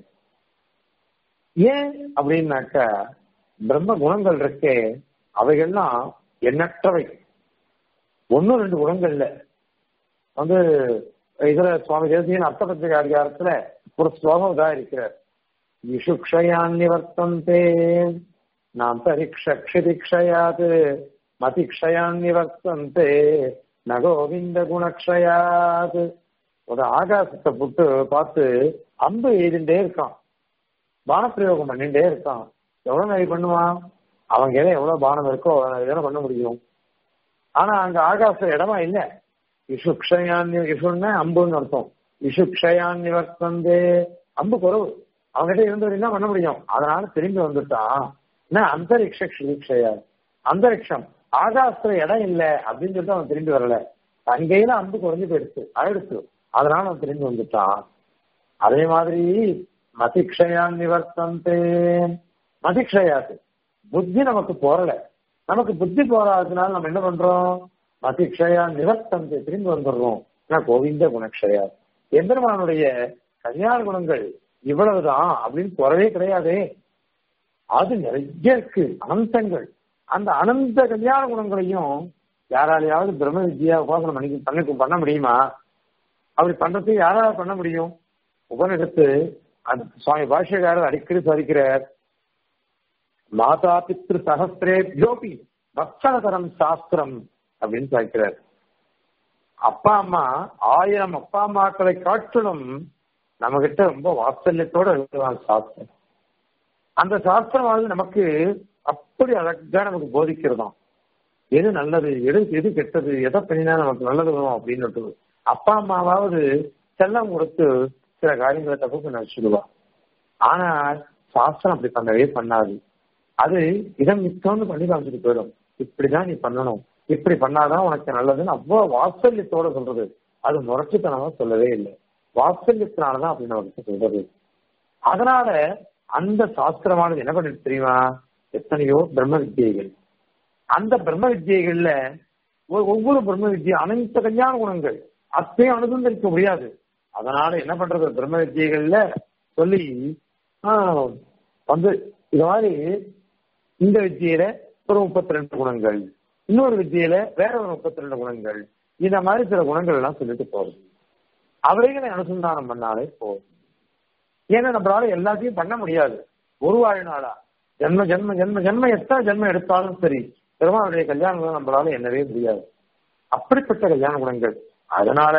ஏன் அப்படின்னாக்கா பிரம்ம குணங்கள் இருக்கே அவைகள்லாம் எண்ணற்றவை ஒன்னும் ரெண்டு குணங்கள் இல்ல வந்து இதுல சுவாமி தேசியன் அர்த்தபத்திரிகை அதிகாரத்துல ஒரு ஸ்லோகம் இதா இருக்கிறார் விஷுக்ஷயான் நிவர்த்தந்தே நாம் பரிக்ஷிதிக்ஷயாது மதிக்ஷயான் நிவர்த்தந்தே ந கோவிந்த குணக்ஷயாது ஒரு ஆகாசத்தை புட்டு பார்த்து அம்பு எய்துட்டே இருக்கான் பானப்பிரயோகம் பண்ணிட்டே இருக்கான் எவ்வளவு நாள் பண்ணுவான் அவங்க ஏதோ எவ்வளவு பானம் இருக்கோ எதனா பண்ண முடியும் ஆனா அங்க ஆகாச இடமா இல்ல விஷுக்ஷயான் விஷுன்னா அம்புன்னு அர்த்தம் விஷுக்ஷயான் நிவர்த்தந்தே அம்பு குறவு அவங்ககிட்ட இருந்தது என்ன பண்ண முடியும் அதனால திரும்பி வந்துட்டான் என்ன அந்தரிக்ஷ க்ஷயா அந்தரிக்ஷம் ஆகாசத்துல இடம் இல்ல அப்படின்னு சொல்லிட்டு அவன் திரும்பி வரல அங்கேயில அம்பு குறைஞ்சு போயிடுச்சு அழுடுச்சு அதனால அவன் திரும்பி வந்துட்டான் அதே மாதிரி மதிக்ஷயான் நிவர்த்தந்தே மதிக்ஷயாது புத்தி நமக்கு போறல நமக்கு புத்தி போறாததுனால நம்ம என்ன பண்றோம் மதிக்ஷயா நிவர்த்தந்தே திரும்பி வந்துடுறோம் ஏன்னா கோவிந்த குணக்ஷயா எம்பெருமானுடைய கல்யாண குணங்கள் இவ்வளவுதான் அப்படின்னு குறவே கிடையாதே அது நிறைய இருக்கு அனந்தங்கள் அந்த அனந்த கல்யாண குணங்களையும் யாராலையாவது பிரம்ம வித்யா உபாசனம் பண்ணி பண்ண பண்ண முடியுமா அப்படி பண்றதுக்கு யாரால பண்ண முடியும் உபனிடத்து அந்த சுவாமி பாஷ்யக்காரர் அடிக்கடி சாதிக்கிறார் மாதா பித்ரு சகசிரேபியோபி பக்ஷணதரம் சாஸ்திரம் அப்படின்னு சாதிக்கிறார் அப்பா அம்மா ஆயிரம் அப்பா அம்மாக்களை காட்டிலும் நம்ம கிட்ட ரொம்ப வாத்சல்யத்தோட எழுதுவாங்க சாஸ்திரம் அந்த சாஸ்திரமானது நமக்கு அப்படி அழகா நமக்கு போதிக்கிறதாம் எது நல்லது எது எது கெட்டது எதை பண்ணினா நமக்கு நல்லது வரும் அப்படின்னு அப்பா அம்மாவாவது செல்லம் கொடுத்து சில காரியங்களை தப்பு பண்ண வச்சுடுவா ஆனால் சாஸ்திரம் அப்படி பண்ணவே பண்ணாது அது இதம் மித்தம்னு பண்ணி காமிச்சிட்டு போயிடும் இப்படிதான் நீ பண்ணணும் இப்படி பண்ணாதான் உனக்கு நல்லதுன்னு அவ்வளவு வாத்சல்யத்தோட சொல்றது அது முரட்டுத்தனமா சொல்லவே இல்லை வாத்சல்யத்தினாலதான் அப்படி நமக்கு சொல்றது அதனால அந்த சாஸ்திரமானது என்ன பண்ணிட்டு தெரியுமா எத்தனையோ பிரம்ம வித்தியைகள் அந்த பிரம்ம வித்தியைகள்ல ஒவ்வொரு பிரம்ம வித்தியை அனைத்து கல்யாண குணங்கள் அத்தையும் அனுசந்தரிக்க முடியாது அதனால என்ன பண்றது பிரம்ம வித்தியைகள்ல சொல்லி வந்து இது மாதிரி இந்த வித்தியில ஒரு முப்பத்தி ரெண்டு குணங்கள் இன்னொரு வித்தியில வேற ஒரு முப்பத்தி ரெண்டு குணங்கள் இந்த மாதிரி சில குணங்கள் எல்லாம் சொல்லிட்டு போகுது அவைகளை அனுசந்தானம் பண்ணாலே போதும் ஏன்னா நம்மளால எல்லாத்தையும் பண்ண முடியாது ஒரு வாழ்நாளா ஜென்ம ஜென்ம ஜென்ம ஜென்ம எத்தனை ஜென்மம் எடுத்தாலும் சரி பெருமாளுடைய கல்யாணம் நம்மளால என்னவே முடியாது அப்படிப்பட்ட கல்யாண குணங்கள் அதனால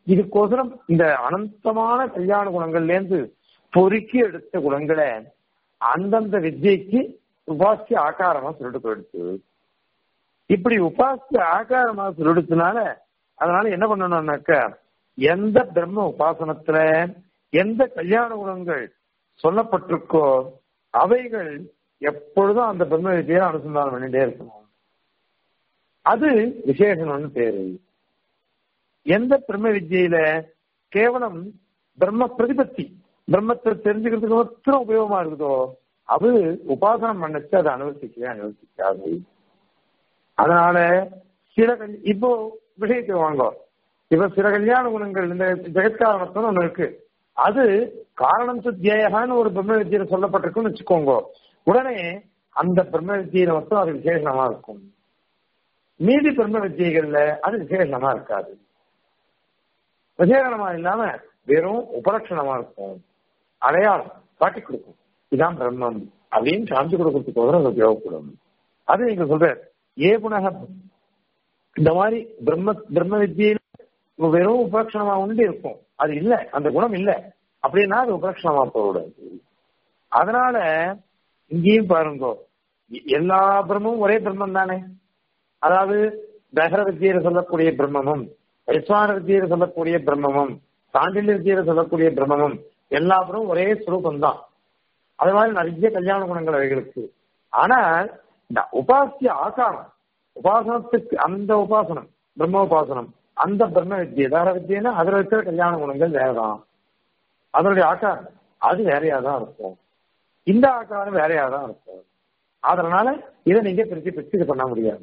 இதுக்கோசரம் இந்த அனந்தமான கல்யாண குணங்கள்ல இருந்து பொறுக்கி எடுத்த குணங்களை அந்தந்த வித்யைக்கு உபாசிய ஆகாரமா சொல்லிட்டு போயிடுச்சு இப்படி உபாசிய ஆகாரமா சொல்லிடுச்சுனால அதனால என்ன பண்ணணும்னாக்க எந்த பிரம்ம உபாசனத்துல எந்த கல்யாண குணங்கள் சொல்லப்பட்டிருக்கோ அவைகள் எப்பொழுதும் அந்த பிரம்ம வித்தியை அனுசந்தானம் பண்ணிட்டே இருக்கணும் அது விசேஷம்னு பேரு எந்த பிரம்ம வித்தியில கேவலம் பிரம்ம பிரதிபத்தி பிரம்மத்தை தெரிஞ்சுக்கிறதுக்கு மாத்திரம் உபயோகமா இருக்குதோ அது உபாசனம் பண்ணச்சு அதை அனுவசிக்கவே அனுவசிக்காது அதனால சில கல்- இப்போ விஷயத்துக்கு வாங்க இப்ப சில கல்யாண குணங்கள் இந்த ஜெகத்காரணத்துன்னு ஒண்ணு இருக்கு அது காரணம் சுத்தியாயகான்னு ஒரு பிரம்ம வித்தியில சொல்லப்பட்டிருக்குன்னு வச்சுக்கோங்க உடனே அந்த பிரம்ம வித்தியில மட்டும் அது விசேஷமா இருக்கும் மீதி பிரம்ம வித்தியைகள்ல அது விசேஷமா இருக்காது விசேஷமா இல்லாம வெறும் உபலட்சணமா இருக்கும் அடையாளம் காட்டி கொடுக்கும் இதான் பிரம்மம் அப்படின்னு காமிச்சு கொடுக்கறதுக்கு அது உபயோகப்படும் அது நீங்க சொல்ற ஏ குணக இந்த மாதிரி பிரம்ம பிரம்ம வித்தியில வெறும் உபலட்சணமா உண்டு இருக்கும் அது இல்ல அந்த குணம் இல்ல அப்படின்னா அது உபலட்சணமா போகக்கூடாது அதனால இங்கேயும் பாருங்க எல்லா பிரம்மமும் ஒரே பிரம்மம் தானே அதாவது தகர வித்தியில சொல்லக்கூடிய பிரம்மமும் வைஸ்வான வித்தியில சொல்லக்கூடிய பிரம்மமும் சாண்டில்ய வித்தியில சொல்லக்கூடிய பிரம்மமும் எல்லாரும் ஒரே சுரூபம் தான் அது மாதிரி நிறைய கல்யாண குணங்கள் அவைகளுக்கு ஆனால் இந்த உபாசிய ஆகாரம் உபாசனத்துக்கு அந்த உபாசனம் பிரம்ம உபாசனம் அந்த பிரம்ம வித்தியை தார வித்தியன்னா அதுல இருக்கிற கல்யாண குணங்கள் வேறதான் அதனுடைய ஆகாரம் அது வேறையா தான் இருக்கும் இந்த ஆகாரம் வேறையா தான் இருக்கும் அதனால இதை நீங்க பிரிச்சு பிரிச்சு இது பண்ண முடியாது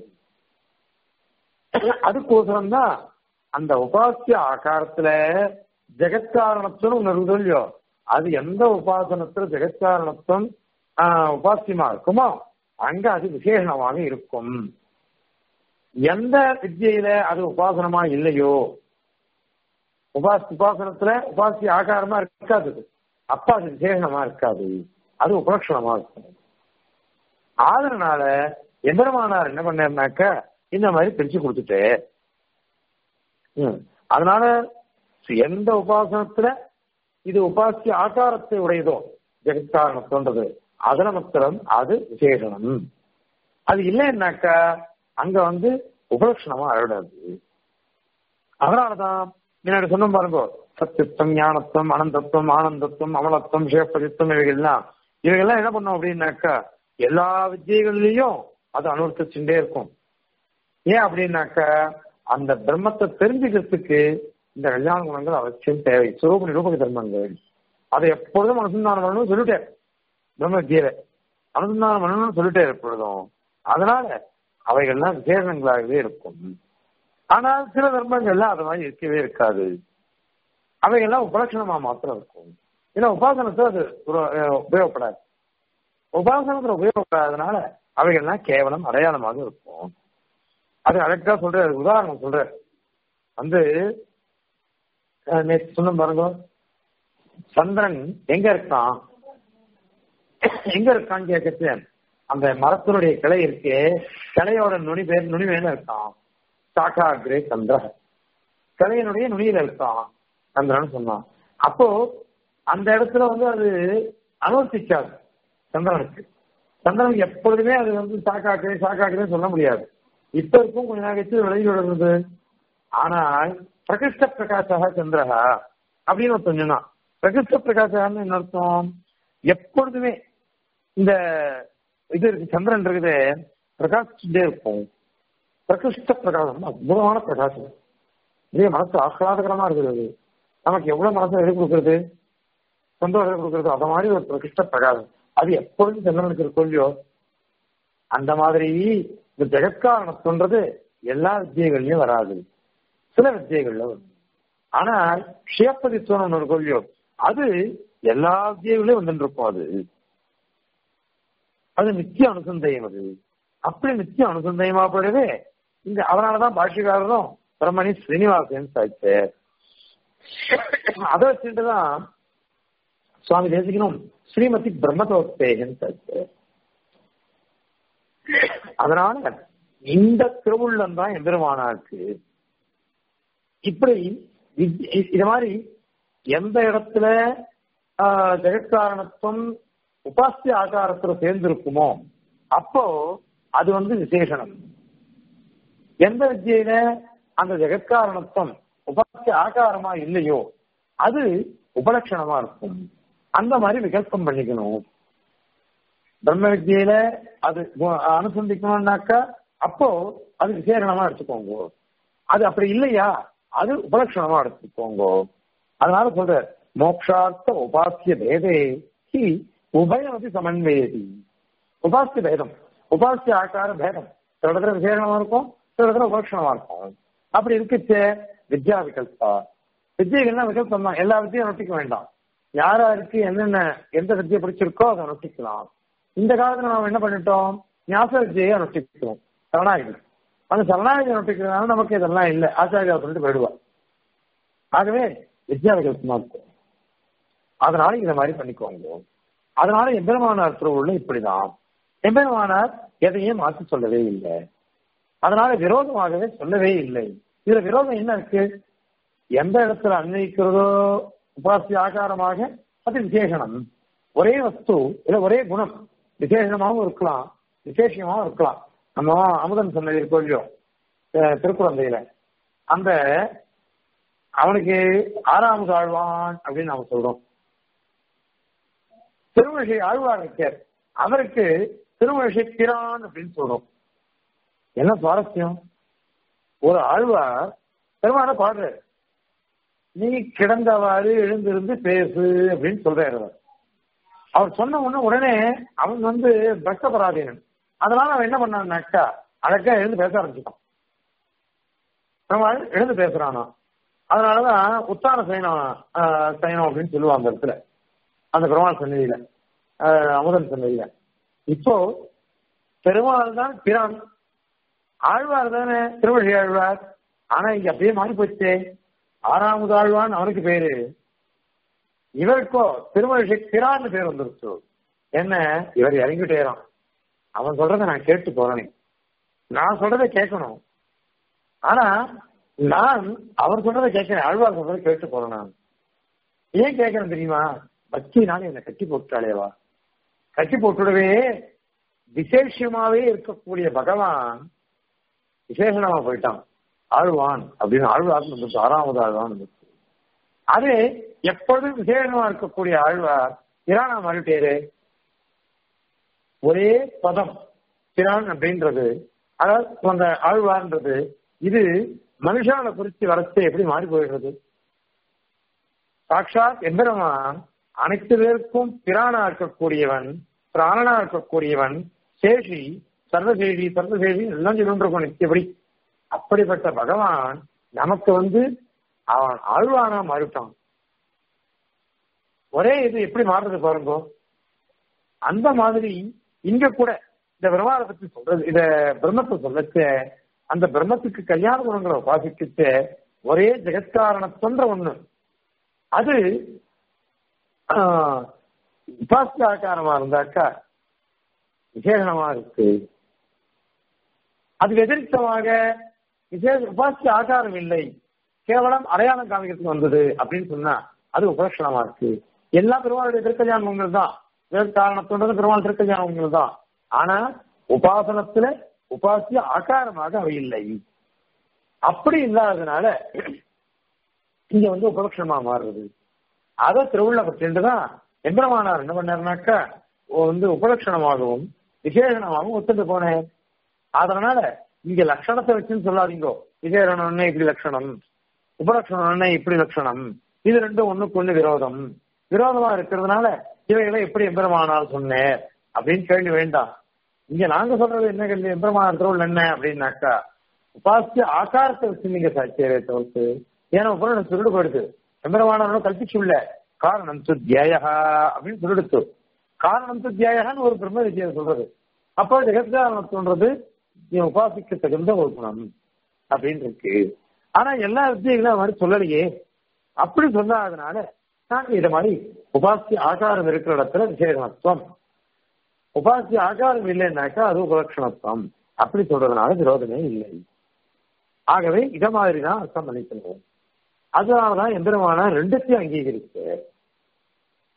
அதுக்கோசரம் தான் அந்த உபாசிய ஆகாரத்துல ஜெகத்காரணத்துவம் ஒண்ணு இருக்குது இல்லையோ அது எந்த உபாசனத்துல ஜெகத்காரணத்துவம் ஆஹ், உபாசியமா இருக்குமோ அங்க அது விசேஷமாக இருக்கும் எந்த வித்தியில அது உபாசனமா இல்லையோ உபாஸ் உபாசனத்துல உபாசிய ஆகாரமா இருக்காது அது. அப்ப அது விசேஷமா இருக்காது அது உபலட்சணமா இருக்கும் அதனால எம்பெருமானார் என்ன பண்ணாருனாக்க இந்த மாதிரி பிரிச்சு கொடுத்துட்டு ம். அதனால எந்த உபாசனத்துல இது உபாசிய ஆகாரத்தை உடையதோ ஜெகத்காரணத்தோன்றது அதுல மாத்திரம் அது விசேஷனம் அது இல்லைன்னாக்கா அங்க வந்து உபலட்சணமா அழடாது அதனாலதான் முன்னாடி சொன்ன பாருங்க சத்தியத்துவம் ஞானத்துவம் அனந்தத்துவம் ஆனந்தத்துவம் அமலத்துவம் சிவப்பதித்துவம் இவைகள்லாம் இவைகள்லாம் என்ன பண்ணும் அப்படின்னாக்கா எல்லா வித்தியைகள்லயும் அது அனுவர்த்திச்சுட்டே இருக்கும் ஏன் அப்படின்னாக்கா அந்த பிரம்மத்தை தெரிஞ்சுக்கிறதுக்கு இந்த கல்யாண குணங்கள் அவசியம் தேவை சுரூப நிரூபக தர்மங்கள் அதை எப்பொழுதும் அனுசந்தானம் பண்ணணும்னு சொல்லிட்டேன் பிரம்ம வித்தியில அனுசந்தானம் பண்ணணும்னு சொல்லிட்டே எப்பொழுதும் அதனால அவைகள்லாம் விசேஷங்களாகவே இருக்கும் ஆனால் சில தர்மங்கள்லாம் அது மாதிரி இருக்கவே இருக்காது அவைகள்லாம் உபலட்சணமா மாத்திரம் இருக்கும் ஏன்னா உபாசனத்துல அது உர- அஹ் உபயோகப்படாது உபாசனத்துல உபயோகப்படாதனால அவைகள்லாம் கேவலம் அடையாளமாக இருக்கும் அது கரெக்டா சொல்றாரு உதாரணம் சொல்றாரு வந்து அஹ், நேத்து சொன்ன பாருங்க சந்திரன் எங்க இருக்கான் எங்க இருக்கான்னு கேட்கச்சு அந்த மரத்தினுடைய கிளை இருக்கே கிளையோட நுனி பேர் நுனி மேல இருக்கான் சாக்காகிரே சந்திர கிளையினுடைய நுனியில இருக்கான் சந்திரன் சொன்னான் அப்போ அந்த இடத்துல வந்து அது அனுவர்த்திக்காது சந்திரனுக்கு சந்திரனுக்கு எப்பொழுதுமே அது வந்து சாக்காக்கிறேன் சாக்காக்கிறேன் சொல்ல முடியாது இப்ப இருக்கும் கொஞ்ச நாள் கழிச்சு விலகி விடுறது ஆனால் பிரகிருஷ்ட பிரகாசா சந்திரஹா அப்படின்னு ஒருத்தன் சொன்னான் பிரகிருஷ்ட பிரகாசான்னு என்ன அர்த்தம் எப்பொழுதுமே இந்த இது இருக்கு சந்திரன் இருக்குது பிரகாசிச்சுட்டே இருக்கும் பிரகிருஷ்ட பிரகாசம் அற்புதமான பிரகாசம் இதே மனசு ஆஹ்லாதகரமா இருக்குது நமக்கு எவ்வளவு மனசை எது கொடுக்கறது சந்தோஷம் கொடுக்கறது அந்த மாதிரி ஒரு பிரகிருஷ்ட பிரகாசம் அது எப்பொழுதும் சந்திரனுக்கு இருக்கும் இல்லையோ அந்த மாதிரி இந்த ஜெகத்காரணத்துன்றது எல்லா வித்தியைகள்லயும் வராது சில வித்தியைகள்ல வரும் ஆனால் ஷியப்பதித்துவம் ஒன்று இருக்கும் இல்லையோ அது எல்லா வித்தியைகளையும் வந்துட்டு இருக்கும் அது அது நித்திய அனுசந்தயம் அது அப்படி நித்திய அனுசந்தயமா போயிடவே இந்த அதனாலதான் பாஷ்யக்காரரும் பிரமணி ஸ்ரீனிவாசன் சாய்ச்சு அதை வச்சுட்டு தான் சுவாமி தேசிக்கணும் ஸ்ரீமதி பிரம்மதோத்தேகன் சாய்ச்சு அதனால இந்த திருவுள்ளம் தான் எம்பெருமானாருக்கு இப்படி வித்- இது மாதிரி எந்த இடத்துல ஆஹ், ஜெகத்காரணத்துவம் உபாசிய ஆகாரத்துல சேர்ந்திருக்குமோ அப்போ அது வந்து விசேஷனம் எந்த வித்தியில அந்த ஜெகத்காரணத்துவம் உபாசிய ஆகாரமா இல்லையோ அது உபலட்சணமா இருக்கும் அந்த மாதிரி விகல்பம் பண்ணிக்கணும் பிரம்ம வித்தியில அது கு- அனுசந்திக்கணும்னாக்கா அப்போ அது விசேஷணமா எடுத்துக்கோங்க அது அப்படி இல்லையா அது உபலட்சணமா எடுத்துக்கோங்க அதனால சொல்ற மோக்ஷார்த்த உபாசிய பேதே ஹி உபயமதி சமன்வயதி உபாசிய பேதம் உபாசிய ஆக்கார பேதம் சில இடத்துல விசேஷமா இருக்கும் சில இடத்துல உபலட்சணமா இருக்கும் அப்படி இருக்குச்சே வித்யா விகல்பா வித்தியைகள்லாம் விகல்பம் தான் எல்லா வித்தியும் நொட்டிக்க வேண்டாம் யாராருக்கு என்னென்ன எந்த வித்தியை பிடிச்சிருக்கோ அதை நொட்டிக்கலாம் இந்த காலத்துல நாம என்ன பண்ணிட்டோம் ஞாச வித்தியை நொட்டிக்கிறோம் சரணாகி அந்த சரணாகி நொட்டிக்கிறதுனால நமக்கு இதெல்லாம் இல்லை ஆச்சாரியா சொல்லிட்டு போயிடுவா ஆகவே வித்யா விகல்பமா இருக்கும் அதனால இத மாதிரி பண்ணிக்கோங்க அதனால எம்பெருமானார் திருவுள்ள இப்படிதான் எம்பெருமானார் எதையும் மாற்றி சொல்லவே இல்லை அதனால விரோதமாகவே சொல்லவே இல்லை இதுல விரோதம் என்ன இருக்கு எந்த இடத்துல அன்வயிக்கிறதோ உபாசிய ஆகாரமாக அது விசேஷனம் ஒரே வஸ்து இல்ல ஒரே குணம் விசேஷமாகவும் இருக்கலாம் விசேஷமாகவும் இருக்கலாம் நம்ம அமுதன் சொன்னது இருக்கோ இல்லையோ அஹ் திருக்குழந்தையில அந்த அவனுக்கு ஆறாவது ஆழ்வான் அப்படின்னு நாம சொல்றோம் திருமழிசை ஆழ்வார் இருக்கார் அவருக்கு திருமழிசை பிரான் அப்படின்னு சொல்றோம் என்ன சுவாரஸ்யம் ஒரு ஆழ்வார் பெருமான பாடுறாரு நீ கிடந்தவாறு எழுந்திருந்து பேசு அப்படின்னு சொல்றாரு அவர் அவர் சொன்ன உடனே உடனே அவன் வந்து பக்தபராதீனன் அதனால அவன் என்ன பண்ணான்னாக்கா அழகா எழுந்து பேச ஆரம்பிச்சுட்டான் நம்ம எழுந்து பேசுறானா அதனாலதான் உத்தான சைனம் ஆஹ், சைனம் அப்படின்னு சொல்லுவாங்க அந்த இடத்துல அந்த பெருமாள் சன்னதியில ஆஹ், அமுதன் சன்னதியில இப்போ பெருமாள் தான் பிரான் ஆழ்வார் தானே திருவள்ளி ஆழ்வார் ஆனா இங்க அப்படியே மாறி போச்சே ஆறாவது ஆழ்வான் அவனுக்கு பேரு இவருக்கோ திருமழிசை பிரான்னு பேர் வந்துருச்சு என்ன இவர் இறங்கிட்டேறான் அவன் சொல்றதை நான் கேட்டு போறேன் நான் சொல்றதை கேட்கணும் ஆனா நான் அவர் சொல்றதை கேட்கிறேன் ஆழ்வார் சொல்றதை கேட்டு போறேன் நான் ஏன் கேட்கறேன் தெரியுமா பக்தினால என்னை கட்டி போட்டாளேவா கட்டி போட்டுடவே விசேஷமாவே இருக்கக்கூடிய பகவான் விசேஷமா போயிட்டான் ஆழ்வான் அப்படின்னு ஆழ்வார் வந்துச்சு ஆறாவது ஆழ்வான் வந்துச்சு அது எப்பொழுதும் விசேஷமா இருக்கக்கூடிய ஆழ்வார் பிரானா மாறிட்டேரு ஒரே பதம் பிரான் அப்படின்றது அதாவது அந்த ஆழ்வார்ன்றது இது மனுஷால குறித்து வரச்சு எப்படி மாறி போயிடுறது சாட்சாத் எம்பெருமான் அனைத்து பேருக்கும் பிரானா இருக்கக்கூடியவன் பிராணனா இருக்கக்கூடியவன் சேஷி சர்வசேஷி சர்வசேஷி எல்லாம் சொல்லிட்டு நித்தியபடி அப்படிப்பட்ட பகவான் நமக்கு வந்து அவன் ஆழ்வானா மாறிட்டான் ஒரே இது எப்படி மாறுறது பாருங்க அந்த மாதிரி இங்க கூட இந்த பிரம்மாவை பத்தி சொல்றது இத பிரம்மத்தை சொல்லச்ச அந்த பிரம்மத்துக்கு கல்யாண குணங்களை உபாசிக்கச்ச ஒரே ஜெகத்காரணத்தொன்ற ஒண்ணு அது ஆஹ், உபாசிய ஆகாரமா இருந்தாக்கா விசேஷமா இருக்கு அது வெதிரித்தமாக விசேஷ உபாசிய ஆகாரம் இல்லை கேவலம் அடையாளம் காமிக்கிறதுக்கு வந்தது அப்படின்னு சொன்னா அது உபலட்சணமா இருக்கு எல்லா பெருமாளுடைய திருக்கல்யாணங்கள் தான் காரணத்தோட பெருமாள் திருக்கல்யாணங்கள் தான் ஆனா உபாசனத்துல உபாசிய ஆகாரமாக அவை இல்லை அப்படி இல்லாததுனால இங்க வந்து உபலட்சணமா மாறுறது அதை திருவுள்ள பற்றின்றுதான் எம்பெருமானார் என்ன பண்ணாருனாக்கா வந்து உபலட்சணமாகவும் விசேஷணமாகவும் ஒத்துட்டு போனேன் அதனால இங்க லட்சணத்தை வச்சுன்னு சொல்லாதீங்கோ விசேஷணம்னே இப்படி லட்சணம் உபலட்சணம்னே இப்படி லட்சணம் இது ரெண்டும் ஒண்ணுக்கு ஒண்ணு விரோதம் விரோதமா இருக்கிறதுனால இவைகளை எப்படி எம்பெருமானார் சொன்னேன் அப்படின்னு கேள்வி வேண்டாம் இங்க நாங்க சொல்றது என்ன கேள்வி எம்பெருமானார் திருவுள் என்ன அப்படின்னாக்கா உபாசிய ஆகாரத்தை வச்சு நீங்க சாட்சியரை தவிர்த்து ஏன்னா உபரணம் சொல்லிட்டு போயிடுது எம்பெருமானாரும் கல்பிச்சு உள்ள காரணம் சுத்தியாயா அப்படின்னு சொல்லிடுத்து காரணம் சுத்தியாயான்னு ஒரு பிரம்ம விஜயம் சொல்றது அப்போ ஜெகத்காரணம் சொல்றது நீ உபாசிக்க தகுந்த ஒரு குணம் அப்படின்னு இருக்கு ஆனா எல்லா வித்தியங்களும் அது மாதிரி சொல்லலையே அப்படி சொல்லாதனால நாங்க இத மாதிரி உபாசிய ஆகாரம் இருக்கிற இடத்துல விசேஷத்துவம் உபாசிய ஆகாரம் இல்லைன்னாக்கா அது உபலட்சணத்துவம் அப்படி சொல்றதுனால விரோதமே இல்லை ஆகவே இத மாதிரி தான் அர்த்தம் பண்ணிக்கணும் அதனாலதான் எந்திரமான ரெண்டுத்தையும் அங்கீகரிச்சு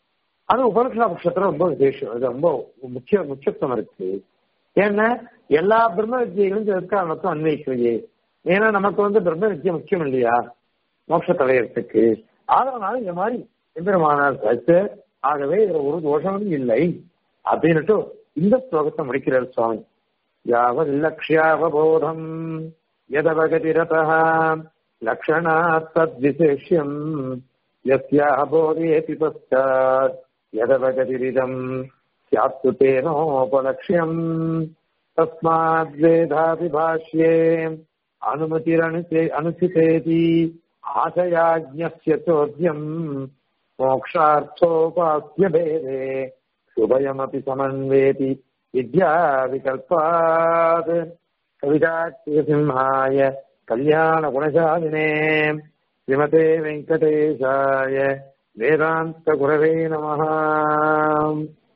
அது உபலட்சண பட்சத்துல ரொம்ப விசேஷம் அது ரொம்ப முக்கிய முக்கியத்துவம் இருக்கு ஏன்னா எல்லா பிரம்ம வித்தியைகளும் எதிர்காலத்தும் அன்வைக்கலையே ஏன்னா நமக்கு வந்து பிரம்ம வித்தியை முக்கியம் இல்லையா மோட்ச தலையறதுக்கு அதனால இந்த மாதிரி எம்பெருமானார் கருத்து ஆகவே இதுல ஒரு தோஷமும் இல்லை அப்படின்னுட்டு இந்த ஸ்லோகத்தை முடிக்கிறார் சுவாமி யாவத் லக்ஷ்யாவபோதம் யதவகதிரதः லக்ஷணாத் தத்விசேஷ்யம் யஸ்யாபோதேதி பश्चात् யதவகதிரிதம் स्यात्तु तेनोपलक्ष्यम् तस्माद्वेदाभिभाष्ये अनुमतिरनुते अनुचितेति आशयाज्ञस्य चोद्यम् मोक्षार्थोपास्य भेदे शुभयमपि समन्वेति विद्याविकल्पात् कविताक्षसिंहाय कल्याणगुणशालिने श्रीमते वेङ्कटेशाय वेदान्तगुरवे नमः